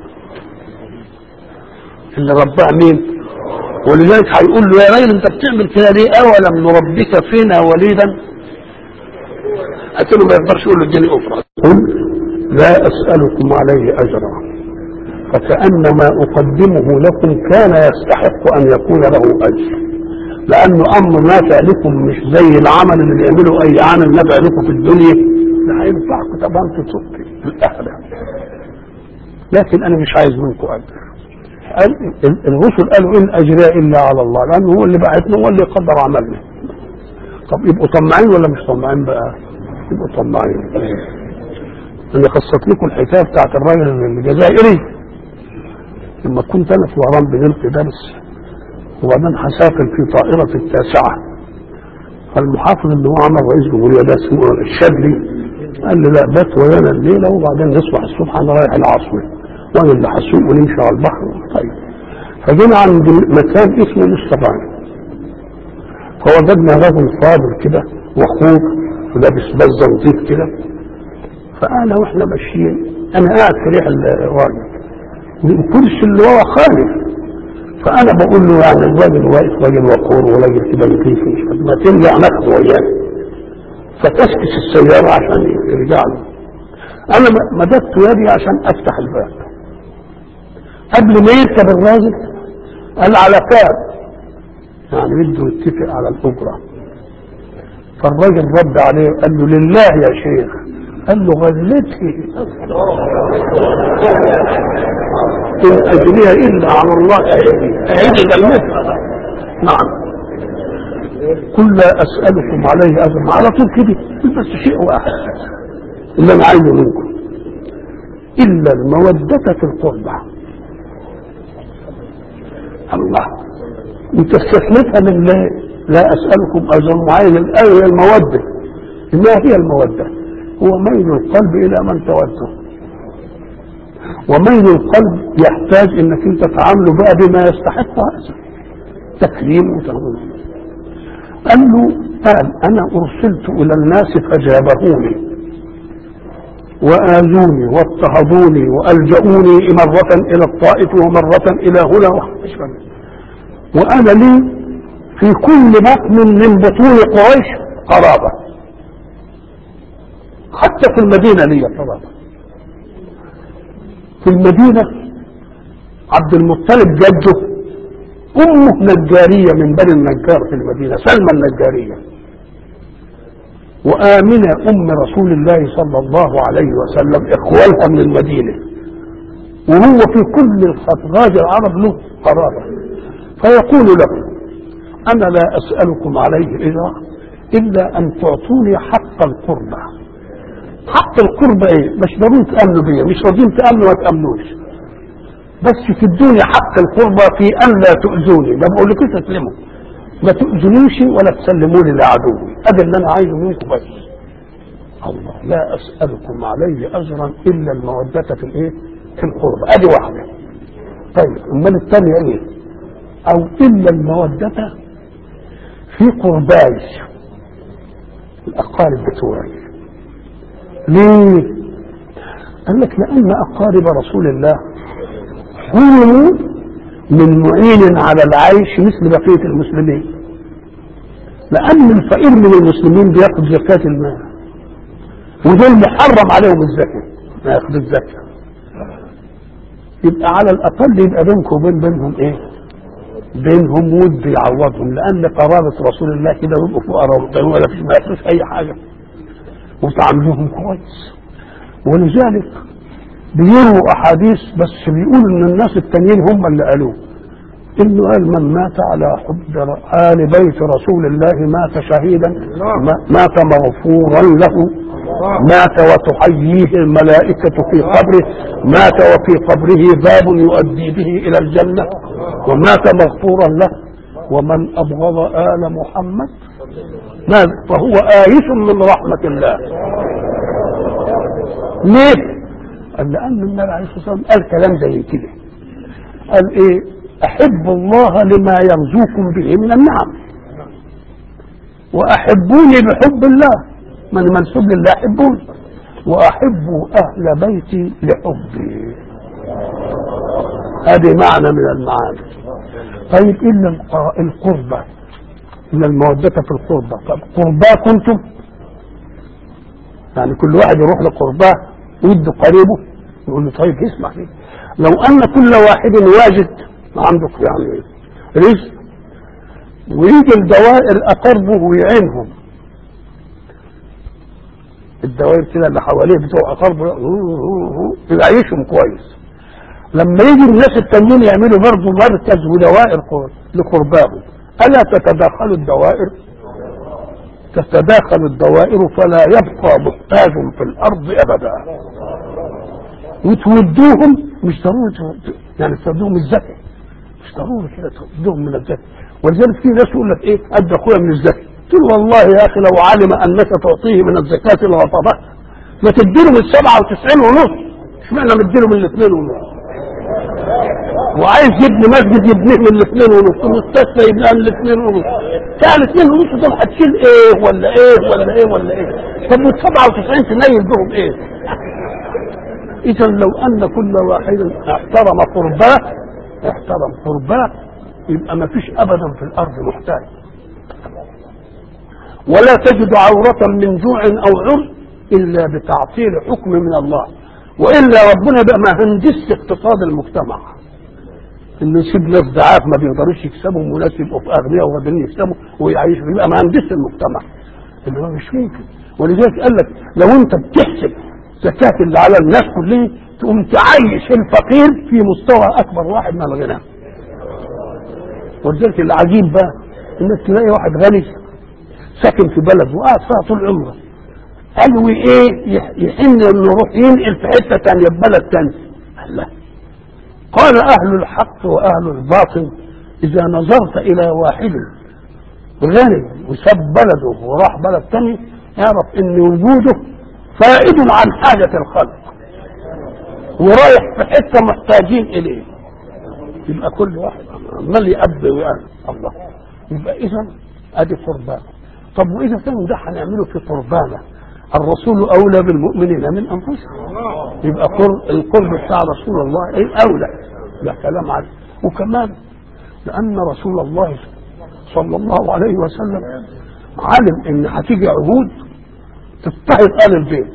اللي رباه مين؟ ولذلك هيقول له يا راجل انت بتعمل كده ليه؟ أولم نربك فينا وليدا؟ قلت له ما يقدرش يقول له اديني أخرى قل لا أسألكم عليه أجرا فكأن ما أقدمه لكم كان يستحق أن يكون له أجر لأنه أمر نافع لكم مش زي العمل اللي بيعمله أي عمل نافع لكم في الدنيا لا هينفعكم طبعا في الآخرة لكن أنا مش عايز منكم أجر قال الرسل قالوا إن أجري إلا على الله لأنه هو اللي بعثنا هو اللي يقدر عملنا طب يبقوا طماعين ولا مش طماعين بقى؟ يبقوا طماعين أنا قصت لكم الحكاية بتاعت الراجل الجزائري لما كنت أنا في وهران بنلقي درس وبعدين هسافر في طائرة التاسعة فالمحافظ اللي هو عمل رئيس جمهورية ده اسمه الشاذلي قال لي لا بات ويانا الليلة وبعدين نصبح الصبح أنا رايح العاصمة وأنا اللي هسوق ونمشي على البحر طيب فجينا عند مكان اسمه مستفان فوجدنا رجل فاضل كده وخوف ولابس بزة نظيف كده فأنا وإحنا ماشيين أنا قاعد في ريح الراجل والكرسي اللي ورا خالف فانا بقول له يعني الراجل واقف راجل وقور وراجل كده لطيف ما ترجع ناخده وياه فتسكت السيارة عشان يرجع له انا مددت يدي عشان افتح الباب قبل ما يركب الراجل قال على كام يعني بده يتفق على الاجره فالراجل رد عليه قال له لله يا شيخ قال له غلتي إن أجريها إلا على الله أعيد غلتها نعم قل لا أسألكم عليه أجرا على طول كده بس شيء واحد اللي أنا عايزه منكم إلا المودة في القربى الله أنت استثنتها لله لا أسألكم أجرا معين الآية المودة ما هي المودة؟ هو ميل القلب الى من توده وميل القلب يحتاج انك انت تعامله بقى بما يستحق هذا تكريم وتعظيم قال له قال انا ارسلت الى الناس فجابهوني وآذوني واضطهدوني وألجؤوني مرة إلى الطائف ومرة إلى هنا وأنا لي في كل بطن من بطون قريش قرابة حتى في المدينة لي طبعا في المدينة عبد المطلب جده أمه نجارية من بني النجار في المدينة سلمى النجارية وآمنة أم رسول الله صلى الله عليه وسلم إخوالها من المدينة وهو في كل الخطراج العرب له قرابة فيقول له أنا لا أسألكم عليه إجرا الا ان تعطوني حق القربى حق القربى ايه مش ضروري تامنوا بيا مش راضيين تامنوا ما تامنوش بس تدوني حق القربى في ان لا تؤذوني ما بقولكوش اسلموا ما تؤذنوش ولا تسلموني لعدوي هذا اللي انا عايزه منكم بس الله لا اسالكم عليه اجرا الا الموده في الايه في القربى ادي واحده طيب امال الثانيه ايه او الا الموده في قرباي الاقارب بتوعي ليه قال لك لان اقارب رسول الله حرموا من معين على العيش مثل بقيه المسلمين لان الفقير من المسلمين بياخد زكاه المال ودول محرم عليهم الزكاه ما ياخد الزكاه يبقى على الاقل يبقى بينكم وبين بينهم ايه بينهم ود يعوضهم لان قرابه رسول الله كده ويبقوا فقراء ولا فيش ما ياخدوش اي حاجه وتعاملوهم كويس ولذلك بيروا احاديث بس بيقولوا ان الناس التانيين هم اللي قالوه انه قال من مات على حب ال بيت رسول الله مات شهيدا مات مغفورا له مات وتحييه الملائكة في قبره مات وفي قبره باب يؤدي به إلى الجنة ومات مغفورا له ومن أبغض آل محمد ماذا فهو آيس من رحمة الله ليه؟ قال لأن النبي عليه الصلاة والسلام قال كلام زي كده قال إيه؟ أحب الله لما يرزوكم به من النعم وأحبوني بحب الله من منسوب لله أحبوني وأحبوا أهل بيتي لحبي هذه معنى من المعاني طيب إلا القربة إن المودة في القربة طب قرباه كنتم يعني كل واحد يروح لقرباه ويدي قريبه يقول له طيب اسمع لي لو أن كل واحد واجد عنده يعني رزق ويجي الدوائر أقربه ويعينهم الدوائر كده اللي حواليه بتوع أقربه يعيشهم كويس لما يجي الناس التانيين يعملوا برضه مركز ودوائر لقرباهم ألا تتداخل الدوائر تتداخل الدوائر فلا يبقى محتاج في الأرض أبدا وتودوهم مش ضروري يعني تودوهم الزكاة مش ضروري كده تودوهم من الزكاة ولذلك في ناس يقول لك ايه ادى اخويا من الزكاة قلت له والله يا اخي لو علم انك تعطيه من الزكاة لرفضك ما تديله من 97 ونص اشمعنى مديله من الاثنين ونص وعايز يبني مسجد يبنيه من الاثنين ونص ومستشفى يبنيها من الاثنين ونص بتاع الاثنين ونص دول هتشيل ايه ولا ايه ولا ايه ولا ايه طب وال 97 تنيل بهم ايه اذا لو ان كل واحد احترم قرباه احترم قرباه يبقى ما فيش ابدا في الارض محتاج ولا تجد عورة من جوع او عر الا بتعطيل حكم من الله والا ربنا بقى مهندس اقتصاد المجتمع انه يسيب ناس ضعاف ما بيقدروش يكسبوا وناس يبقوا في اغنياء وقادرين يكسبوا ويعيشوا يبقى مهندس المجتمع اللي هو مش ممكن ولذلك قال لك لو انت بتحسب زكاة اللي على الناس كلهم تقوم تعيش الفقير في مستوى اكبر واحد من الغنى ولذلك العجيب بقى انك تلاقي واحد غني ساكن في بلد وقاعد فيها طول عمره قالوا ايه يحن انه يروح ينقل في حته ثانيه في بلد ثاني الله قال اهل الحق واهل الباطل اذا نظرت الى واحد غني وساب بلده وراح بلد ثاني اعرف ان وجوده فائد عن حاجه الخلق ورايح في حته محتاجين اليه يبقى كل واحد عمال يأب ويأب الله يبقى اذا ادي قربان طب واذا كان ده هنعمله في قربانه الرسول اولى بالمؤمنين من انفسهم يبقى قرب القرب بتاع رسول الله ايه اولى ده كلام عادي وكمان لان رسول الله صلى الله عليه وسلم علم ان هتيجي عهود تضطهد ال البيت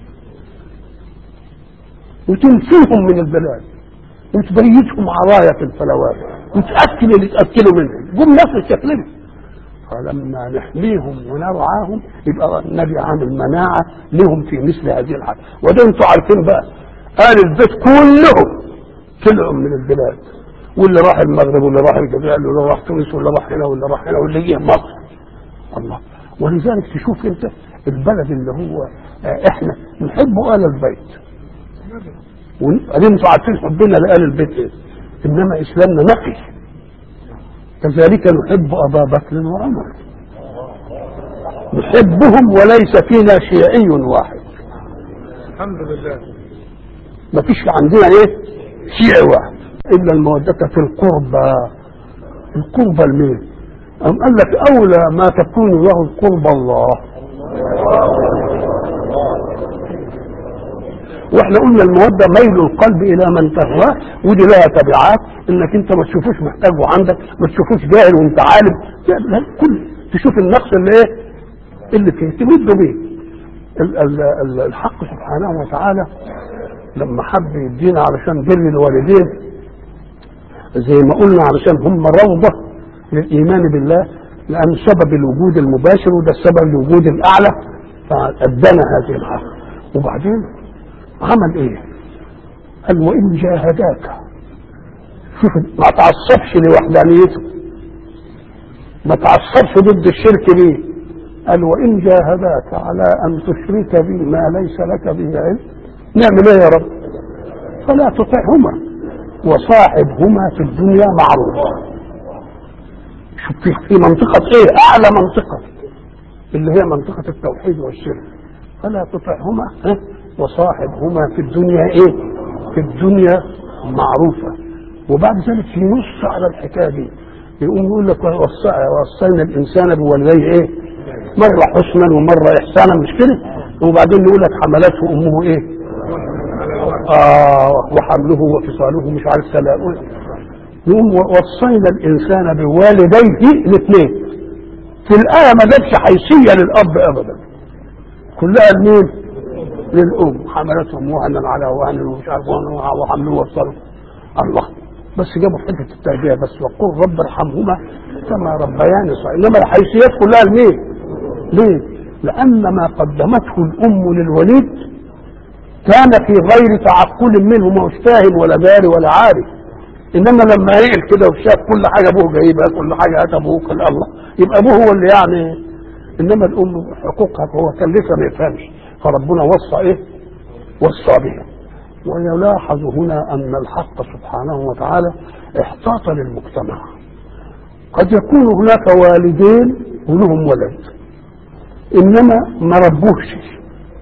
وتنفيهم من البلاد وتبيتهم عرايا في الفلوات وتاكل اللي تاكلوا منهم جم ناس يستكلموا فلما نحميهم ونرعاهم يبقى النبي عامل مناعة لهم في مثل هذه الحالة وده انتوا عارفين بقى آل البيت كلهم طلعوا من البلاد واللي راح المغرب واللي راح الجزائر واللي راح تونس واللي راح هنا واللي راح هنا واللي جه مصر الله ولذلك تشوف انت البلد اللي هو احنا نحب ال البيت وانتوا عارفين حبنا لآل البيت ايه انما اسلامنا نقي كذلك نحب ابا بكر وعمر نحبهم وليس فينا شيعي واحد الحمد لله ما فيش عندنا ايه شيعي واحد الا المودة في القربى القربى لمين أم قال لك أولى ما تكون له القربى الله واحنا قلنا المودة ميل القلب إلى من تهواه ودي لها تبعات إنك أنت ما تشوفوش محتاجه عندك ما تشوفوش جاهل وأنت عالم لا كل تشوف النقص اللي إيه اللي فيه تمد بيه ال- ال- ال- الحق سبحانه وتعالى لما حب يدينا علشان بر الوالدين زي ما قلنا علشان هم روضة للإيمان بالله لأن سبب الوجود المباشر وده السبب الوجود الأعلى فأدانا هذه الحق وبعدين عمل إيه؟ قال وإن جاهداك شوف ما تعصبش لوحدانيته ما تعصبش ضد الشرك ليه قال وإن جاهداك على أن تشرك بي ما ليس لك به علم نعمل إيه يا رب فلا تطعهما وصاحبهما في الدنيا معروف شوف في في منطقة ايه اعلى منطقة اللي هي منطقة التوحيد والشرك فلا تطعهما ها؟ وصاحبهما في الدنيا ايه في الدنيا معروفة وبعد ذلك ينص على الحكاية دي يقوم يقول لك وص- وصينا الانسان بوالديه ايه مرة حسنا ومرة احسانا مش كده وبعدين يقول لك حملته امه ايه آه وحمله وفصاله مش عارف سلاء يقوم وصينا الانسان بوالديه الاثنين في الايه ما جابش حيثيه للاب ابدا كلها لمين؟ للام حملتهم وهنا على وهن ومش عارف وهن وحمله وفصاله الله بس جابوا حته التربيه بس وقل رب ارحمهما كما ربياني صغيرا انما الحيثيات كلها لمين؟ ليه؟ لان ما قدمته الام للوليد كان في غير تعقل منه ما هوش فاهم ولا داري ولا عارف انما لما يعقل كده وشاف كل حاجه ابوه جايبها كل حاجه هات ابوه قال الله يبقى ابوه هو اللي يعني انما الام حقوقها هو كان لسه ما يفهمش فربنا وصى ايه؟ وصى بها ويلاحظ هنا ان الحق سبحانه وتعالى احتاط للمجتمع قد يكون هناك والدين ولهم ولد انما ما ربوش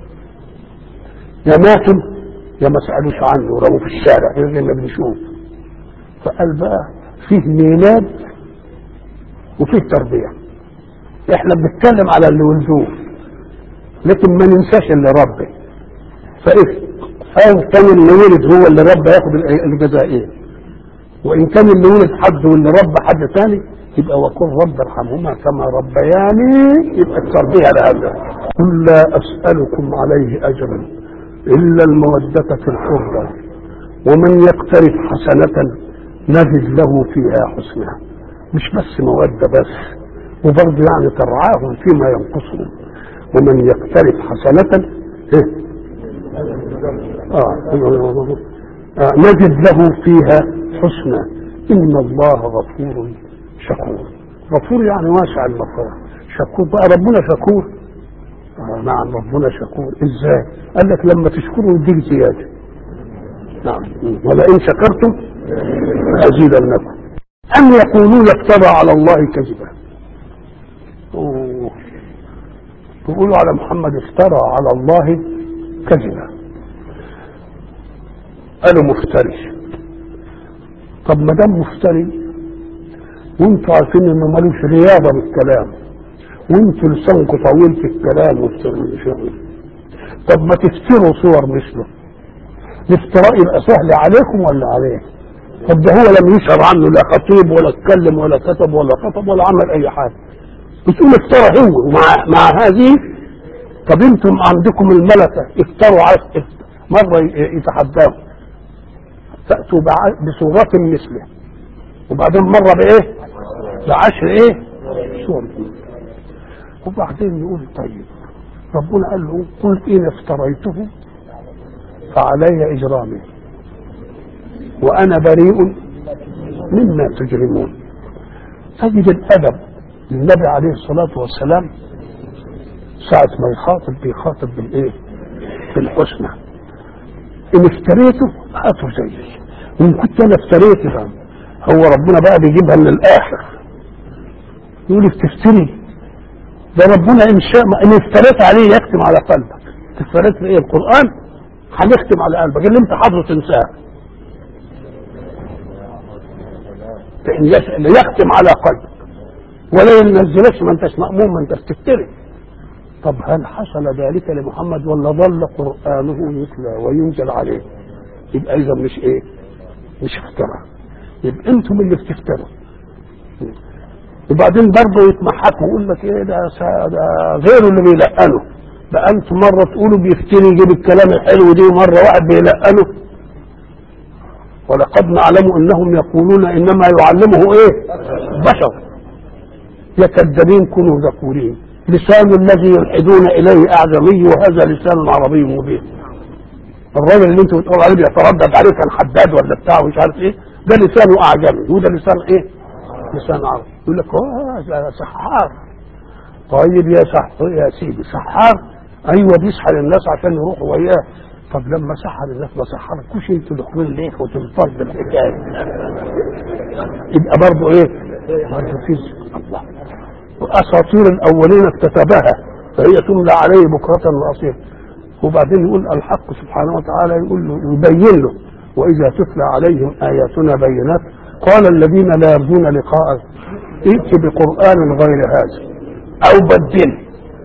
يا ماتوا يا ما سالوش عنه ورموا في الشارع غير زي ما بنشوف فقال بقى فيه ميلاد وفيه تربيه احنا بنتكلم على اللي ولدوه لكن ما ننساش اللي ربي فإيه أو كان اللي ولد هو اللي ربى ياخد الجزاء ايه وإن كان اللي ولد حد واللي ربى حد ثاني يبقى وقل رب ارحمهما كما ربياني يبقى التربية لهذا قل لا أسألكم عليه أجرا إلا المودة في القربى ومن يقترف حسنة نزد له فيها حسنها مش بس مودة بس وبرضه يعني ترعاهم فيما ينقصهم ومن يقترف حسنة إيه؟ آه. آه. نجد له فيها حسنى إن الله غفور شكور غفور يعني واسع المغفرة شكور بقى ربنا شكور آه نعم ربنا شكور ازاي قال لك لما تشكروا يديك زيادة نعم ولئن شكرتم لأزيدنكم أم يقولون افترى على الله كذبا أوه. تقولوا على محمد افترى على الله كذبا قالوا مفتري طب ما دام مفتري وانتوا عارفين انه ملوش رياضه بالكلام وانتوا لسانكم طويل في الكلام والشغل طب ما تفتروا صور مثله الافتراء يبقى سهل عليكم ولا عليه طب ده هو لم يشهر عنه لا خطيب ولا اتكلم ولا كتب ولا خطب ولا عمل اي حاجه بتقول افترى هو ومع مع هذه طب انتم عندكم الملكه افتروا على مره يتحداهم تأتوا بصورة مثله وبعدين مرة بإيه بعشر إيه صور وبعدين يقول طيب ربنا قال له قل إن افتريته فعلي إجرامي وأنا بريء مما تجرمون تجد الأدب للنبي عليه الصلاة والسلام ساعة ما يخاطب بيخاطب بالايه بالحسنى ان افتريته هاته زيي وان كنت انا افتريت بقى هو ربنا بقى بيجيبها من الاخر يقول لك تفتري ده ربنا ان شاء ما ان افتريت عليه يختم على قلبك افتريت في ايه القران هنختم على قلبك اللي انت حافظه تنساه فإن يس- يختم على قلبك ولا ينزلش ما انتش مأمون ما انتش تفتري طب هل حصل ذلك لمحمد ولا ظل قرآنه يتلى وينزل عليه يبقى إذا مش إيه مش افتراء يبقى أنتم اللي بتفتروا وبعدين برضه يتمحكوا ويقول لك ايه ده سا- ده غيره اللي بيلقنه بقى انتم مره تقولوا بيفتري يجيب الكلام الحلو دي ومره واحد بيلقنه ولقد نعلم انهم يقولون انما يعلمه ايه بشر يكذبين كونوا ذكورين لسان الذي يلحدون اليه اعجمي وهذا لسان عربي مبين الراجل اللي انتوا بتقولوا عليه بيتردد عليه كان حداد ولا بتاع ومش عارف ايه ده لسانه اعجمي وده لسان ايه؟ لسان عربي يقول لك اه ده سحار طيب يا سح يا سيدي سحار ايوه بيسحر الناس عشان يروحوا وياه طب لما سحر الناس ما سحركوش انتوا دخلوا ليه وتنفض بالحكايه يبقى برضه ايه؟ برضه في الله واساطير الاولين اكتتبها فهي تملى عليه بكره واصيلا وبعدين يقول الحق سبحانه وتعالى يقول له يبين له واذا تتلى عليهم اياتنا بينات قال الذين لا يرجون لقاء ائت بقران غير هذا او بدله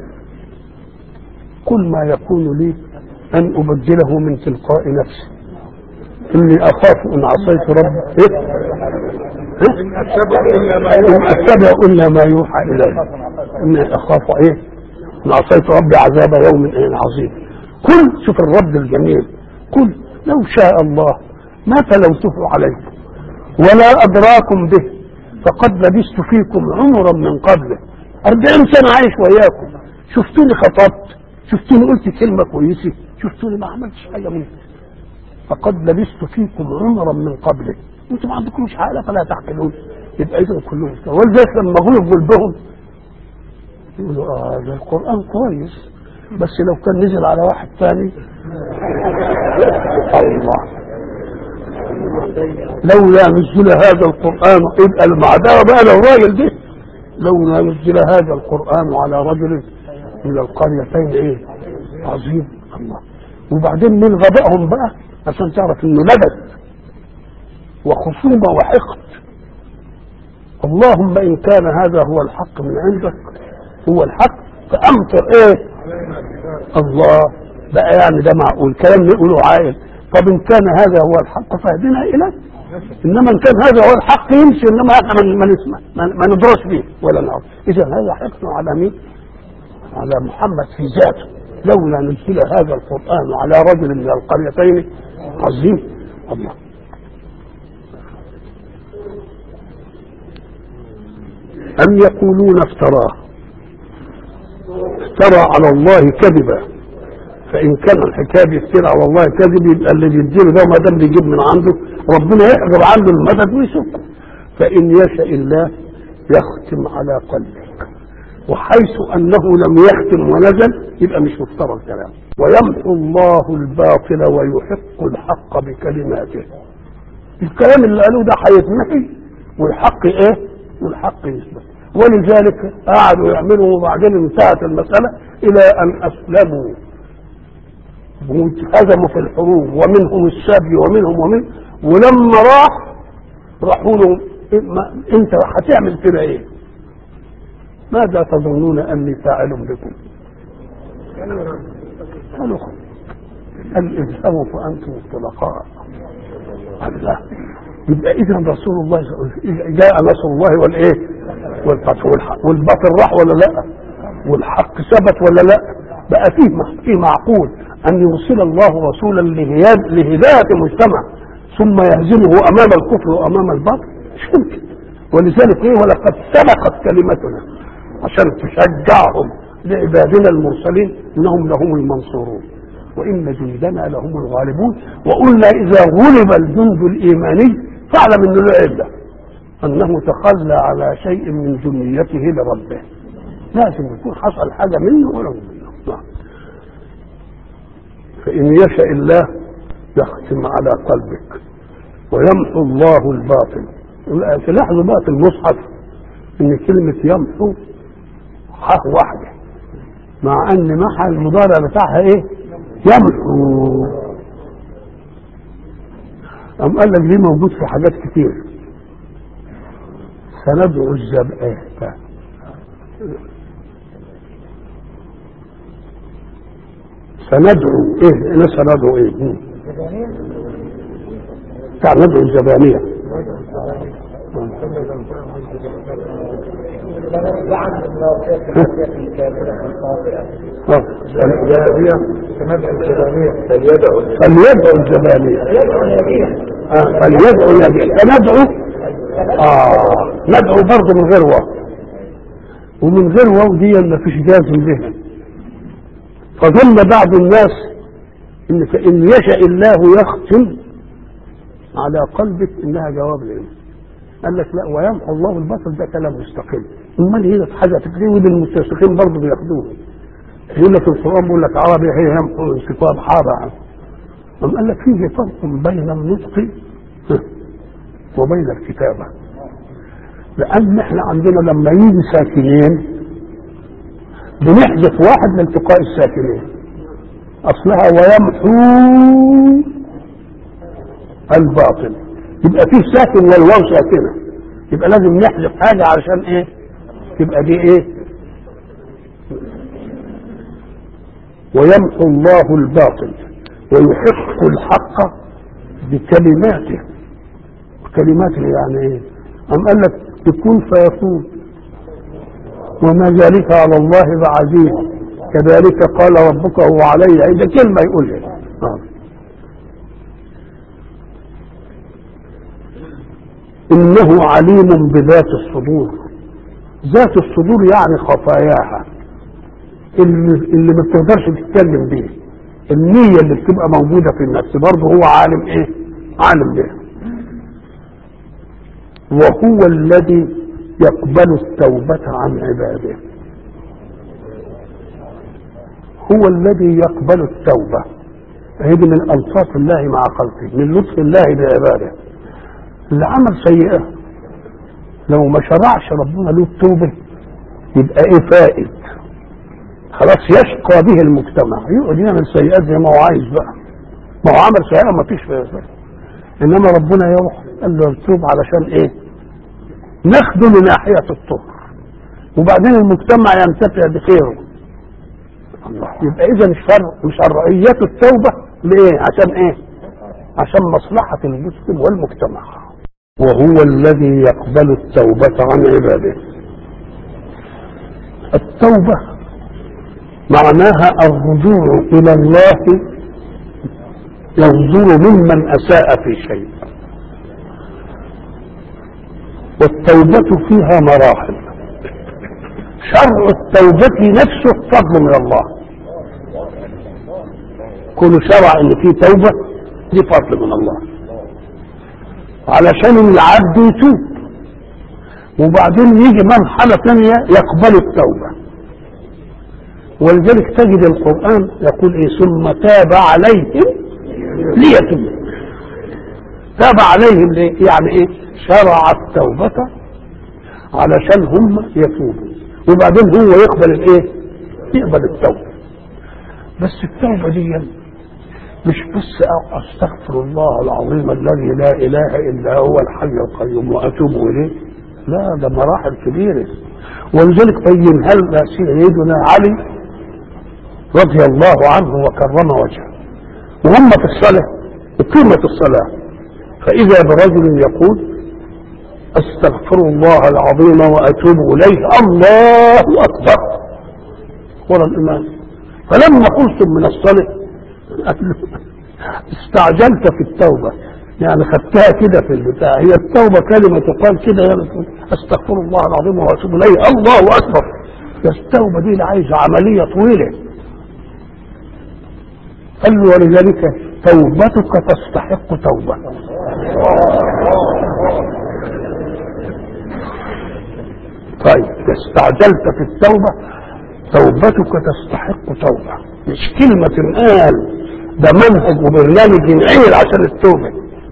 كل ما يكون لي ان ابدله من تلقاء نفسي اني اخاف ان عصيت ربي إيه؟ إيه؟ إن أتبع إلا ما إن يوحى اتبع الا ما يوحى الي اني اخاف ايه ان عصيت ربي عذاب يوم إيه عظيم قل شوف الرد الجميل قل لو شاء الله ما تلوته عليكم ولا ادراكم به فقد لبثت فيكم عمرا من قبله أربعين سنة عايش وياكم شفتوني خطبت شفتوني قلت كلمة كويسة شفتوني ما عملتش حاجة منها فقد لبثت فيكم عمرا من قبله انتم ما عندكمش عقل فلا تعقلون يبقى اذا كلهم كده. ولذلك لما غلب قلبهم يقولوا اه ده القران كويس بس لو كان نزل على واحد ثاني الله لولا نزل هذا القران يبقى المعداوه بقى لو راجل ده لولا نزل هذا القران على رجل من القريتين ايه عظيم الله وبعدين من غبائهم بقى عشان تعرف انه لبد وخصومه وحقد اللهم ان كان هذا هو الحق من عندك هو الحق فامطر ايه الله بقى يعني ده معقول كلام نقوله عاقل طب ان كان هذا هو الحق فاهدنا اليه انما ان كان هذا هو الحق يمشي انما احنا ما- ما نسمع ما ما ندرس به ولا نعرف اذا هذا حقد على مين؟ على محمد في ذاته لولا نزل هذا القرآن على رجل من القريتين عظيم الله أم يقولون افتراه افترى على الله كذبا فإن كان الحكاية بيفترى على الله كذب يبقى اللي بيديله ده ما دام بيجيب من عنده ربنا يحجب عنه المدد ويسكت فإن يشاء الله يختم على قلبك وحيث انه لم يختم ونزل يبقى مش مفترى الكلام ويمحو الله الباطل ويحق الحق بكلماته الكلام اللي قالوه ده هيتمحي والحق ايه والحق يثبت ولذلك قعدوا يعملوا وبعدين انتهت المسألة إلى أن أسلموا هزموا في الحروب ومنهم السبي ومنهم ومن ولما راح راحوا له إيه ما- انت هتعمل كده ايه؟ ماذا تظنون اني فاعل بكم؟ قالوا قال اذهبوا فانتم الطلقاء الله يبقى اذا رسول الله جاء نصر الله والايه؟ والفتح والحق والباطل راح ولا لا؟ والحق ثبت ولا لا؟ بقى فيه فيه معقول ان يرسل الله رسولا لهياد- لهدايه مجتمع ثم يهزمه امام الكفر وامام الباطل مش ممكن ولذلك ايه ولقد سبقت كلمتنا عشان تشجعهم لعبادنا المرسلين انهم لهم المنصورون وان جندنا لهم الغالبون وقلنا اذا غلب الجند الايماني فاعلم انه له عله انه تخلى على شيء من جنيته لربه لازم يكون حصل حاجة منه ولا منه نعم. فإن يشاء الله يختم على قلبك ويمحو الله الباطل تلاحظوا بقى في المصحف ان كلمة يمحو حاء واحدة مع ان محى المضارع بتاعها ايه يمحو أم قال لك دي موجود في حاجات كتير سندعو الزبائن سندعو ايه انا سندعو ايه مم. بتاع ندعو الزبانية اه فليدعو فليدعو الزبانية آه، فليدعو النبي فندعو اه ندعو برضه من غير واو ومن غير واو دي ما فيش جازم بها فظن بعض الناس ان فان يشاء الله يختم على قلبك انها جواب لإيه قال لك لا ويمحو الله البصر ده كلام مستقيم امال هنا في حاجه تكريم للمستشرقين برضه بياخدوه يقول لك القران بيقول لك عربي هي يمحو انصفاض حاره أم قال لك فيه فرق بين النطق وبين الكتابه لان احنا عندنا لما يجي ساكنين بنحذف واحد من التقاء الساكنين اصلها ويمحو الباطل يبقى فيه ساكن والواو ساكنه يبقى لازم نحذف حاجه علشان ايه تبقى دي ايه ويمحو الله الباطل ويحق الحق بكلماته كلماته يعني ايه أم قال لك يكون فيكون وما ذلك على الله بعزيز كذلك قال ربك هو علي إذا كلمة يقولها آه. إنه عليم بذات الصدور ذات الصدور يعني خفاياها اللي, اللي ما بتقدرش تتكلم بيه النية اللي بتبقى موجودة في النفس برضه هو عالم ايه عالم بها وهو الذي يقبل التوبة عن عباده هو الذي يقبل التوبة هذه من ألطاف الله مع خلقه من لطف الله بعباده اللي عمل سيئة لو ما شرعش ربنا له التوبة يبقى ايه فائد خلاص يشقى به المجتمع يقعد يعمل سيئات زي ما هو عايز بقى ما هو عمل سيئة ما فيش فيها انما ربنا يروح قال له التوب علشان ايه ناخده لناحية الطهر وبعدين المجتمع ينتفع بخيره الله يبقى اذا الشرع شرعية التوبة ليه عشان ايه عشان مصلحة المسلم والمجتمع وهو الذي يقبل التوبة عن عباده التوبة معناها الرجوع إلى الله ينظر ممن أساء في شيء والتوبة فيها مراحل شرع التوبة نفسه فضل من الله كل شرع ان في توبة دي فضل من الله علشان العبد يتوب وبعدين يجي مرحلة ثانية يقبل التوبة ولذلك تجد القرآن يقول ايه ثم تاب عليهم ليتوبوا تاب عليهم ليه؟ يعني ايه شرع التوبة علشان هم يتوبوا وبعدين هو يقبل الايه يقبل التوبة بس التوبة دي مش بس استغفر الله العظيم الذي لا اله الا هو الحي القيوم واتوب اليه لا ده مراحل كبيره ولذلك بينها لنا سيدنا علي رضي الله عنه وكرم وجهه وهم في الصلاه قيمه الصلاه فاذا برجل يقول استغفر الله العظيم واتوب اليه الله اكبر ورا الامام فلما قلتم من الصلاه استعجلت في التوبة يعني خدتها كده في البتاع هي التوبة كلمة تقال كده يعني استغفر الله العظيم واتوب اليه الله اكبر بس التوبة دي عايزة عملية طويلة قال له ولذلك توبتك تستحق توبة طيب استعجلت في التوبة توبتك تستحق توبة مش كلمة تنقال ده منهج وبرنامج ينعمل عشان التوبة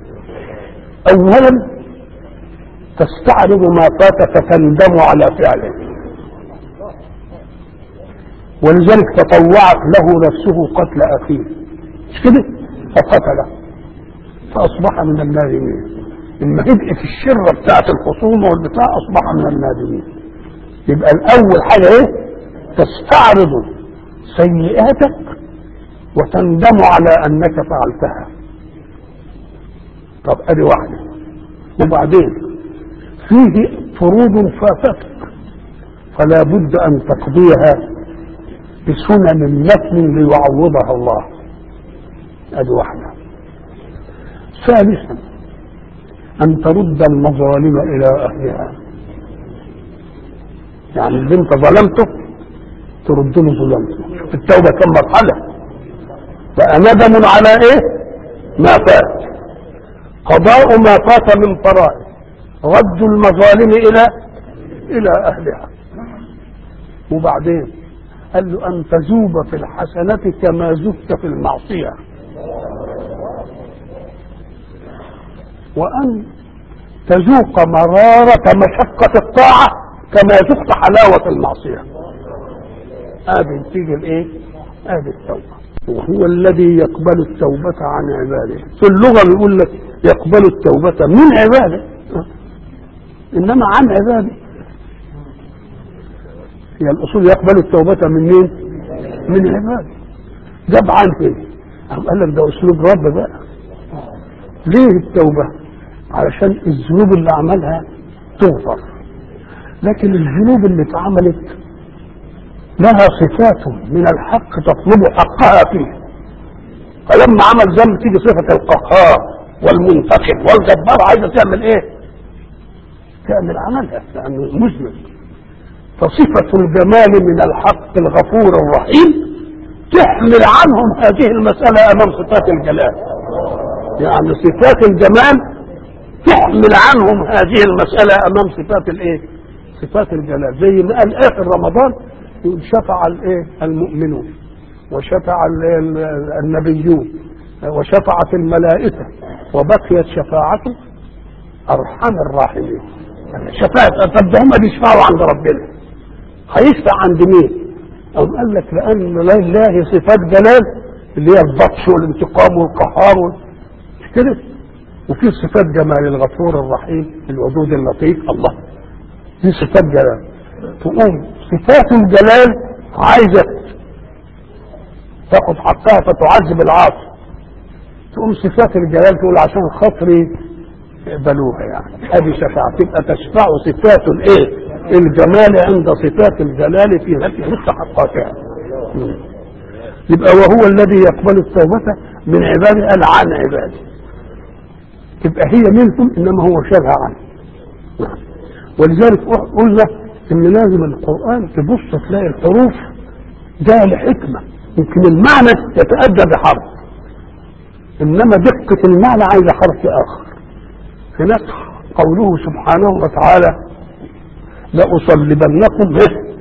أولا تستعرض ما فات فتندم على فعله ولذلك تطوعت له نفسه قتل أخيه مش كده فقتله فأصبح من النادمين لما بدأ في الشرة بتاعت الخصومة والبتاع أصبح من النادمين يبقى الأول حاجة إيه تستعرض سيئاتك وتندم على أنك فعلتها طب أدي واحدة وبعدين فيه فروض فاتتك فلا بد أن تقضيها بسنن مثل ليعوضها الله ادي واحدة ثالثا ان ترد المظالم الى اهلها يعني اللي انت ظلمته ترد له ظلمته في التوبة كم مرحلة بقى ندم على ايه ما فات قضاء ما فات من فرائض رد المظالم الى الى اهلها وبعدين قال له أن تذوب في الحسنة كما ذبت في المعصية وأن تذوق مرارة مشقة الطاعة كما ذقت حلاوة المعصية هذه تيجي الايه؟ هذه التوبة وهو الذي يقبل التوبة عن عباده في اللغة بيقول لك يقبل التوبة من عباده إنما عن عباده هي الأصول يقبل التوبة من مين؟ من عباده جاب عن فين؟ قال لك ده أسلوب رب بقى ليه التوبة؟ علشان الذنوب اللي عملها تغفر لكن الذنوب اللي اتعملت لها صفات من الحق تطلب حقها فيه فلما عمل ذنب تيجي صفة القهار والمنتقم والجبار عايزة تعمل ايه؟ تعمل عملها لأنه مذنب فصفة الجمال من الحق الغفور الرحيم تحمل عنهم هذه المسألة أمام صفات الجلال يعني صفات الجمال تحمل عنهم هذه المسألة أمام صفات الإيه؟ صفات الجلال زي ما قال آخر رمضان يقول شفع الإيه؟ المؤمنون وشفع النبيون وشفعت الملائكة وبقيت شفاعته أرحم الراحمين شفاعة طب ده هم بيشفعوا عند ربنا هيشفع عند مين؟ أو قال لك لأن لله صفات جلال اللي هي البطش والانتقام والقهار مش كده؟ وفي صفات جمال الغفور الرحيم الودود اللطيف الله دي صفات جلال تقوم صفات الجلال عايزة تاخد حقها فتعذب العاصي تقوم صفات الجلال تقول عشان خاطري اقبلوها يعني هذه شفاعة تبقى تشفع صفات الايه الجمال عند صفات الجلال في هذه مستحقاتها يبقى وهو الذي يقبل التوبة من عباده قال عن عباده تبقى هي منكم انما هو شبه عنه ولذلك قلنا ان لازم القرآن تبص تلاقي الحروف ده لحكمة يمكن المعنى يتأدى بحرف انما دقة المعنى عايزة حرف اخر هناك قوله سبحانه وتعالى لأصلبنكم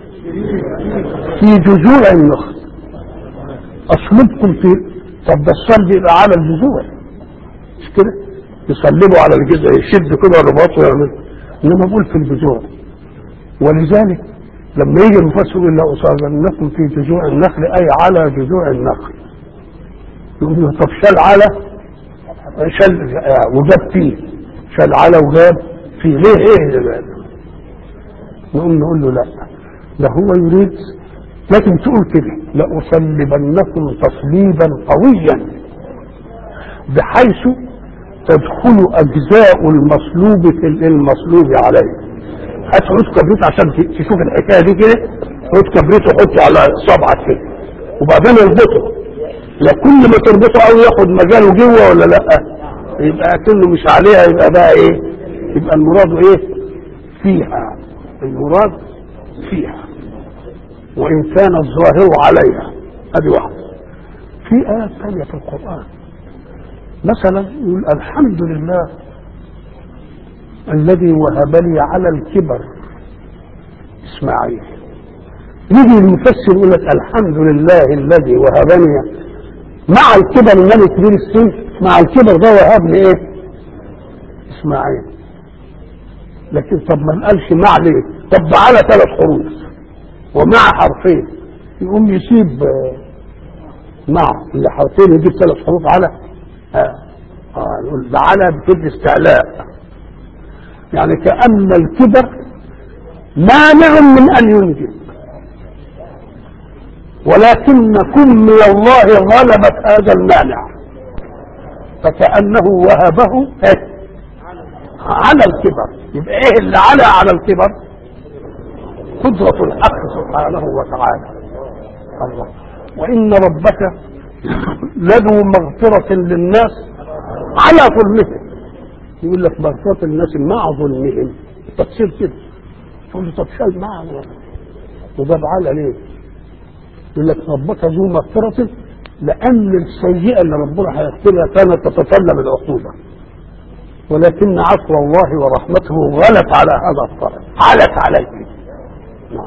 في جذوع النخل أصلبكم في طب ده الصلب يبقى على الجذوع مش كده يصلبوا على الجذع يشد كده الرباط ويعمل انما بقول في الجذوع ولذلك لما يجي المفسر يقول لأصلبنكم في جذوع النخل أي على جذوع النخل يقول له طب شال على شال وجاب فيه شال على وجاب فيه ليه ايه ده نقوم نقول له لا ده هو يريد لكن تقول كده لأصلبنكم تصليبا قويا بحيث تدخل أجزاء المصلوب في المصلوب عليه هات عود كبريت عشان تشوف الحكاية دي كده عود كبريت وحطه على صبعك كده وبعدين اربطه لا كل ما تربطه او ياخد مجاله جوه ولا لا يبقى كله مش عليها يبقى بقى ايه يبقى المراد ايه فيها المراد فيها وإن كان الظاهر عليها هذه واحدة في آيات ثانية في القرآن مثلا يقول الحمد لله الذي وهب لي على الكبر اسماعيل يجي المفسر يقول لك الحمد لله الذي وهبني مع الكبر النبي كبير السن مع الكبر ده وهبني ايه اسماعيل لكن طب ما قالش مع ليه طب على ثلاث حروف ومع حرفين يقوم يسيب آه، مع اللي حرفين يجيب ثلاث حروف على اه, آه نقول ده على بتدي استعلاء يعني كأن الكبر مانع من أن ينجب ولكن كن من الله غلبت هذا المانع فكأنه وهبه إيه؟ على الكبر يبقى ايه اللي على على الكبر قدرة الحق سبحانه وتعالى الله وإن ربك لذو مغفرة للناس على ظلمهم يقول لك مغفرة الناس مع ظلمهم تفسير كده تقول له طب شال معه وجاب على ليه؟ يقول لك ربك ذو مغفرة لأن السيئة اللي ربنا هيغفرها كانت تتطلب العقوبة ولكن عفو الله ورحمته غلت على هذا الطرف علت عليه نعم.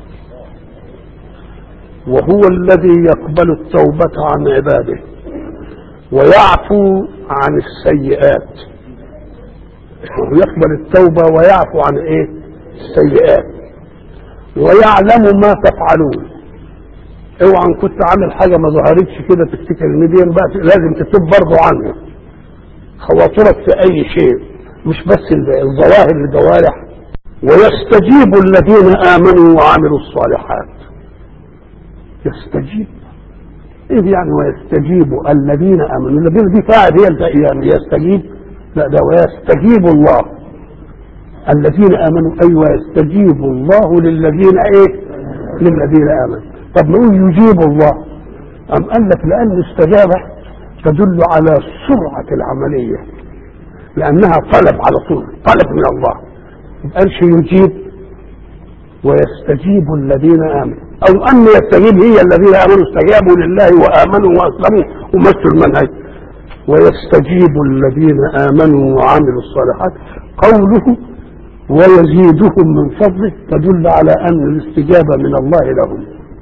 وهو الذي يقبل التوبة عن عباده ويعفو عن السيئات وهو يقبل التوبة ويعفو عن ايه السيئات ويعلم ما تفعلون اوعى ان كنت عامل حاجة ما ظهرتش كده تفتكر ان دي بقى لازم تتوب برضه عنها خواطرك في اي شيء مش بس الظواهر الجوارح ويستجيب الذين امنوا وعملوا الصالحات يستجيب ايه يعني ويستجيب الذين امنوا الذين دي فاعل هي يعني يستجيب لا ده ويستجيب الله الذين امنوا ايوه يستجيب الله للذين ايه للذين امنوا طب نقول يجيب الله ام قال لك لان الاستجابه تدل على سرعه العمليه لانها طلب على طول طلب من الله ما قالش يجيب ويستجيب الذين امنوا او ان يستجيب هي الذين امنوا استجابوا لله وامنوا واسلموا ومشوا المنهج ويستجيب الذين امنوا وعملوا الصالحات قوله ويزيدهم من فضله تدل على ان الاستجابه من الله لهم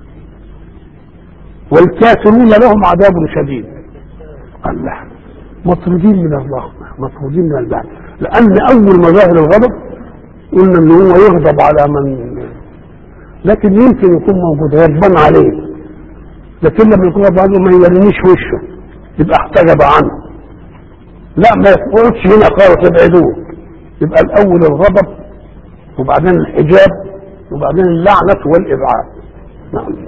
والكافرون لهم عذاب شديد الله مطرودين من الله مطرودين من البعث لان اول مظاهر الغضب قلنا ان هو يغضب على من لكن يمكن يكون موجود غضبان عليه لكن لما يكون غضبان عليه ما يورينيش وشه يبقى احتجب عنه لا ما يقعدش هنا خالص يبعدوه يبقى الاول الغضب وبعدين الحجاب وبعدين اللعنه والابعاد نعم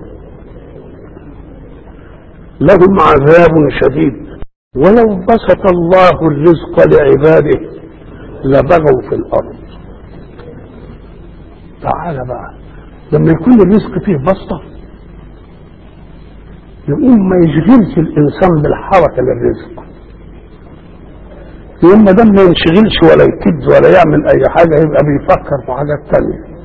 لهم عذاب شديد ولو بسط الله الرزق لعباده لبغوا في الارض تعالى بقى لما يكون الرزق فيه بسطه يقوم ما يشغلش الانسان بالحركه للرزق يقوم ما دام ما ينشغلش ولا يكد ولا يعمل اي حاجه يبقى بيفكر في حاجات تانية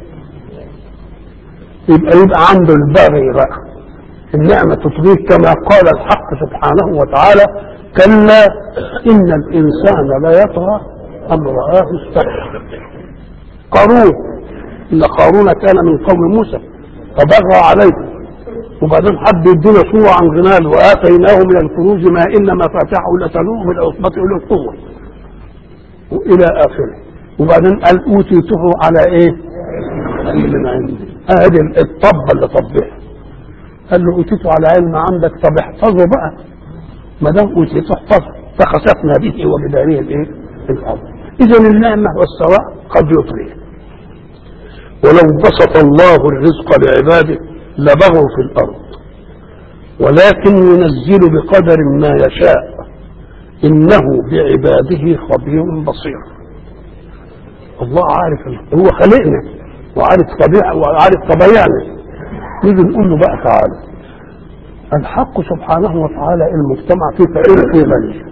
يبقى يبقى عنده البغي بقى النعمة تطغيه كما قال الحق سبحانه وتعالى كلا إن الإنسان لا يطغى أم رآه استكبر قارون إن قارون كان من قوم موسى فبغى عليه وبعدين حب يدينا صورة عن غنال وآتيناه من الكنوز ما إن مفاتحه لتنوء من عصبة أولي القوة وإلى آخره وبعدين قال أوتيته على إيه؟ من عندي هذه الطبة اللي طبها قال له أوتيته على علم عندك طب احفظه بقى ما دام أوتيته احفظه فخسفنا به وبداره الإيه؟ الأرض إذا النعمة والثراء قد يطغي ولو بسط الله الرزق لعباده لبغوا في الأرض ولكن ينزل بقدر ما يشاء إنه بعباده خبير بصير الله عارف هو خلقنا وعارف طبيعة وعارف طبيعنا نيجي نقول له بقى تعالى الحق سبحانه وتعالى المجتمع فيه فقير فيه غني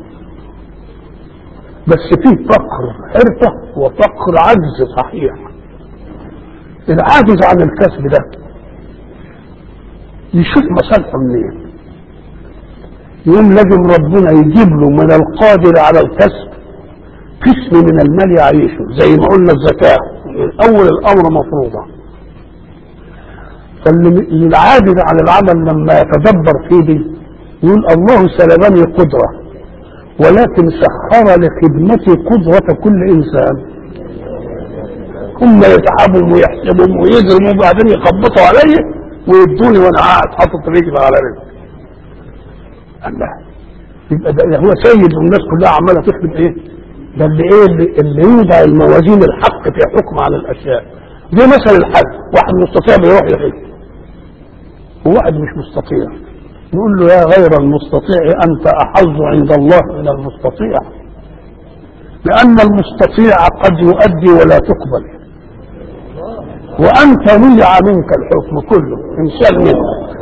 بس فيه فقر حرفة وفقر عجز صحيح العاجز عن الكسب ده يشوف مصالحه منين يوم لازم ربنا يجيب له من القادر على الكسب قسم من المال يعيشه زي ما قلنا الزكاة من أول الأمر مفروضة فاللي العاجز عن العمل لما يتدبر فيه دي يقول الله سلبني قدرة ولكن سخر لخدمتي قدرة كل إنسان هم يتعبوا ويحسبوا ويجرموا وبعدين يخبطوا علي ويدوني وانا قاعد حاطط رجلي على رجلي الله يبقى ده هو سيد والناس كلها عماله تخدم ايه؟ ده اللي ايه اللي, اللي يوضع الموازين الحق في حكم على الاشياء زي مثلا الحج واحد مستطيع بيروح يحج وواحد مش مستطيع نقول له يا غير المستطيع انت احظ عند الله من المستطيع لان المستطيع قد يؤدي ولا تقبل وانت نزع منك الحكم كله انسان منك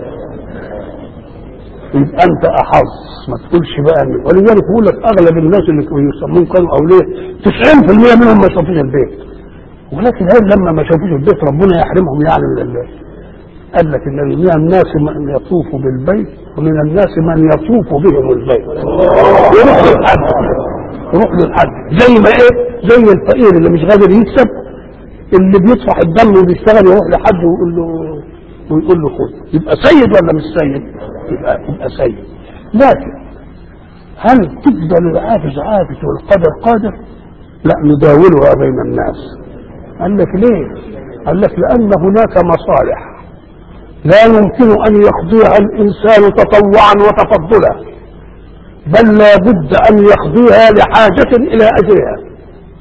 يبقى انت احظ ما تقولش بقى ان ولذلك بقول لك اغلب الناس اللي يسمون كانوا اولياء 90% منهم ما شافوش البيت ولكن هل لما ما شافوش البيت ربنا يحرمهم يعني من الله قال لك ان من الناس من يطوف بالبيت ومن الناس من يطوف بهم البيت يروح للحج يروح للحج زي ما ايه زي الفقير اللي مش قادر يكسب اللي بيدفع الدم وبيشتغل يروح لحد ويقول له ويقول له خد يبقى سيد ولا مش سيد؟ يبقى يبقى سيد لكن هل تفضل العاجز عاجز والقدر قادر؟ لا نداولها بين الناس قال لك ليه؟ قال لك لأن هناك مصالح لا يمكن أن يقضيها الإنسان تطوعا وتفضلا بل لا بد أن يقضيها لحاجة إلى أجرها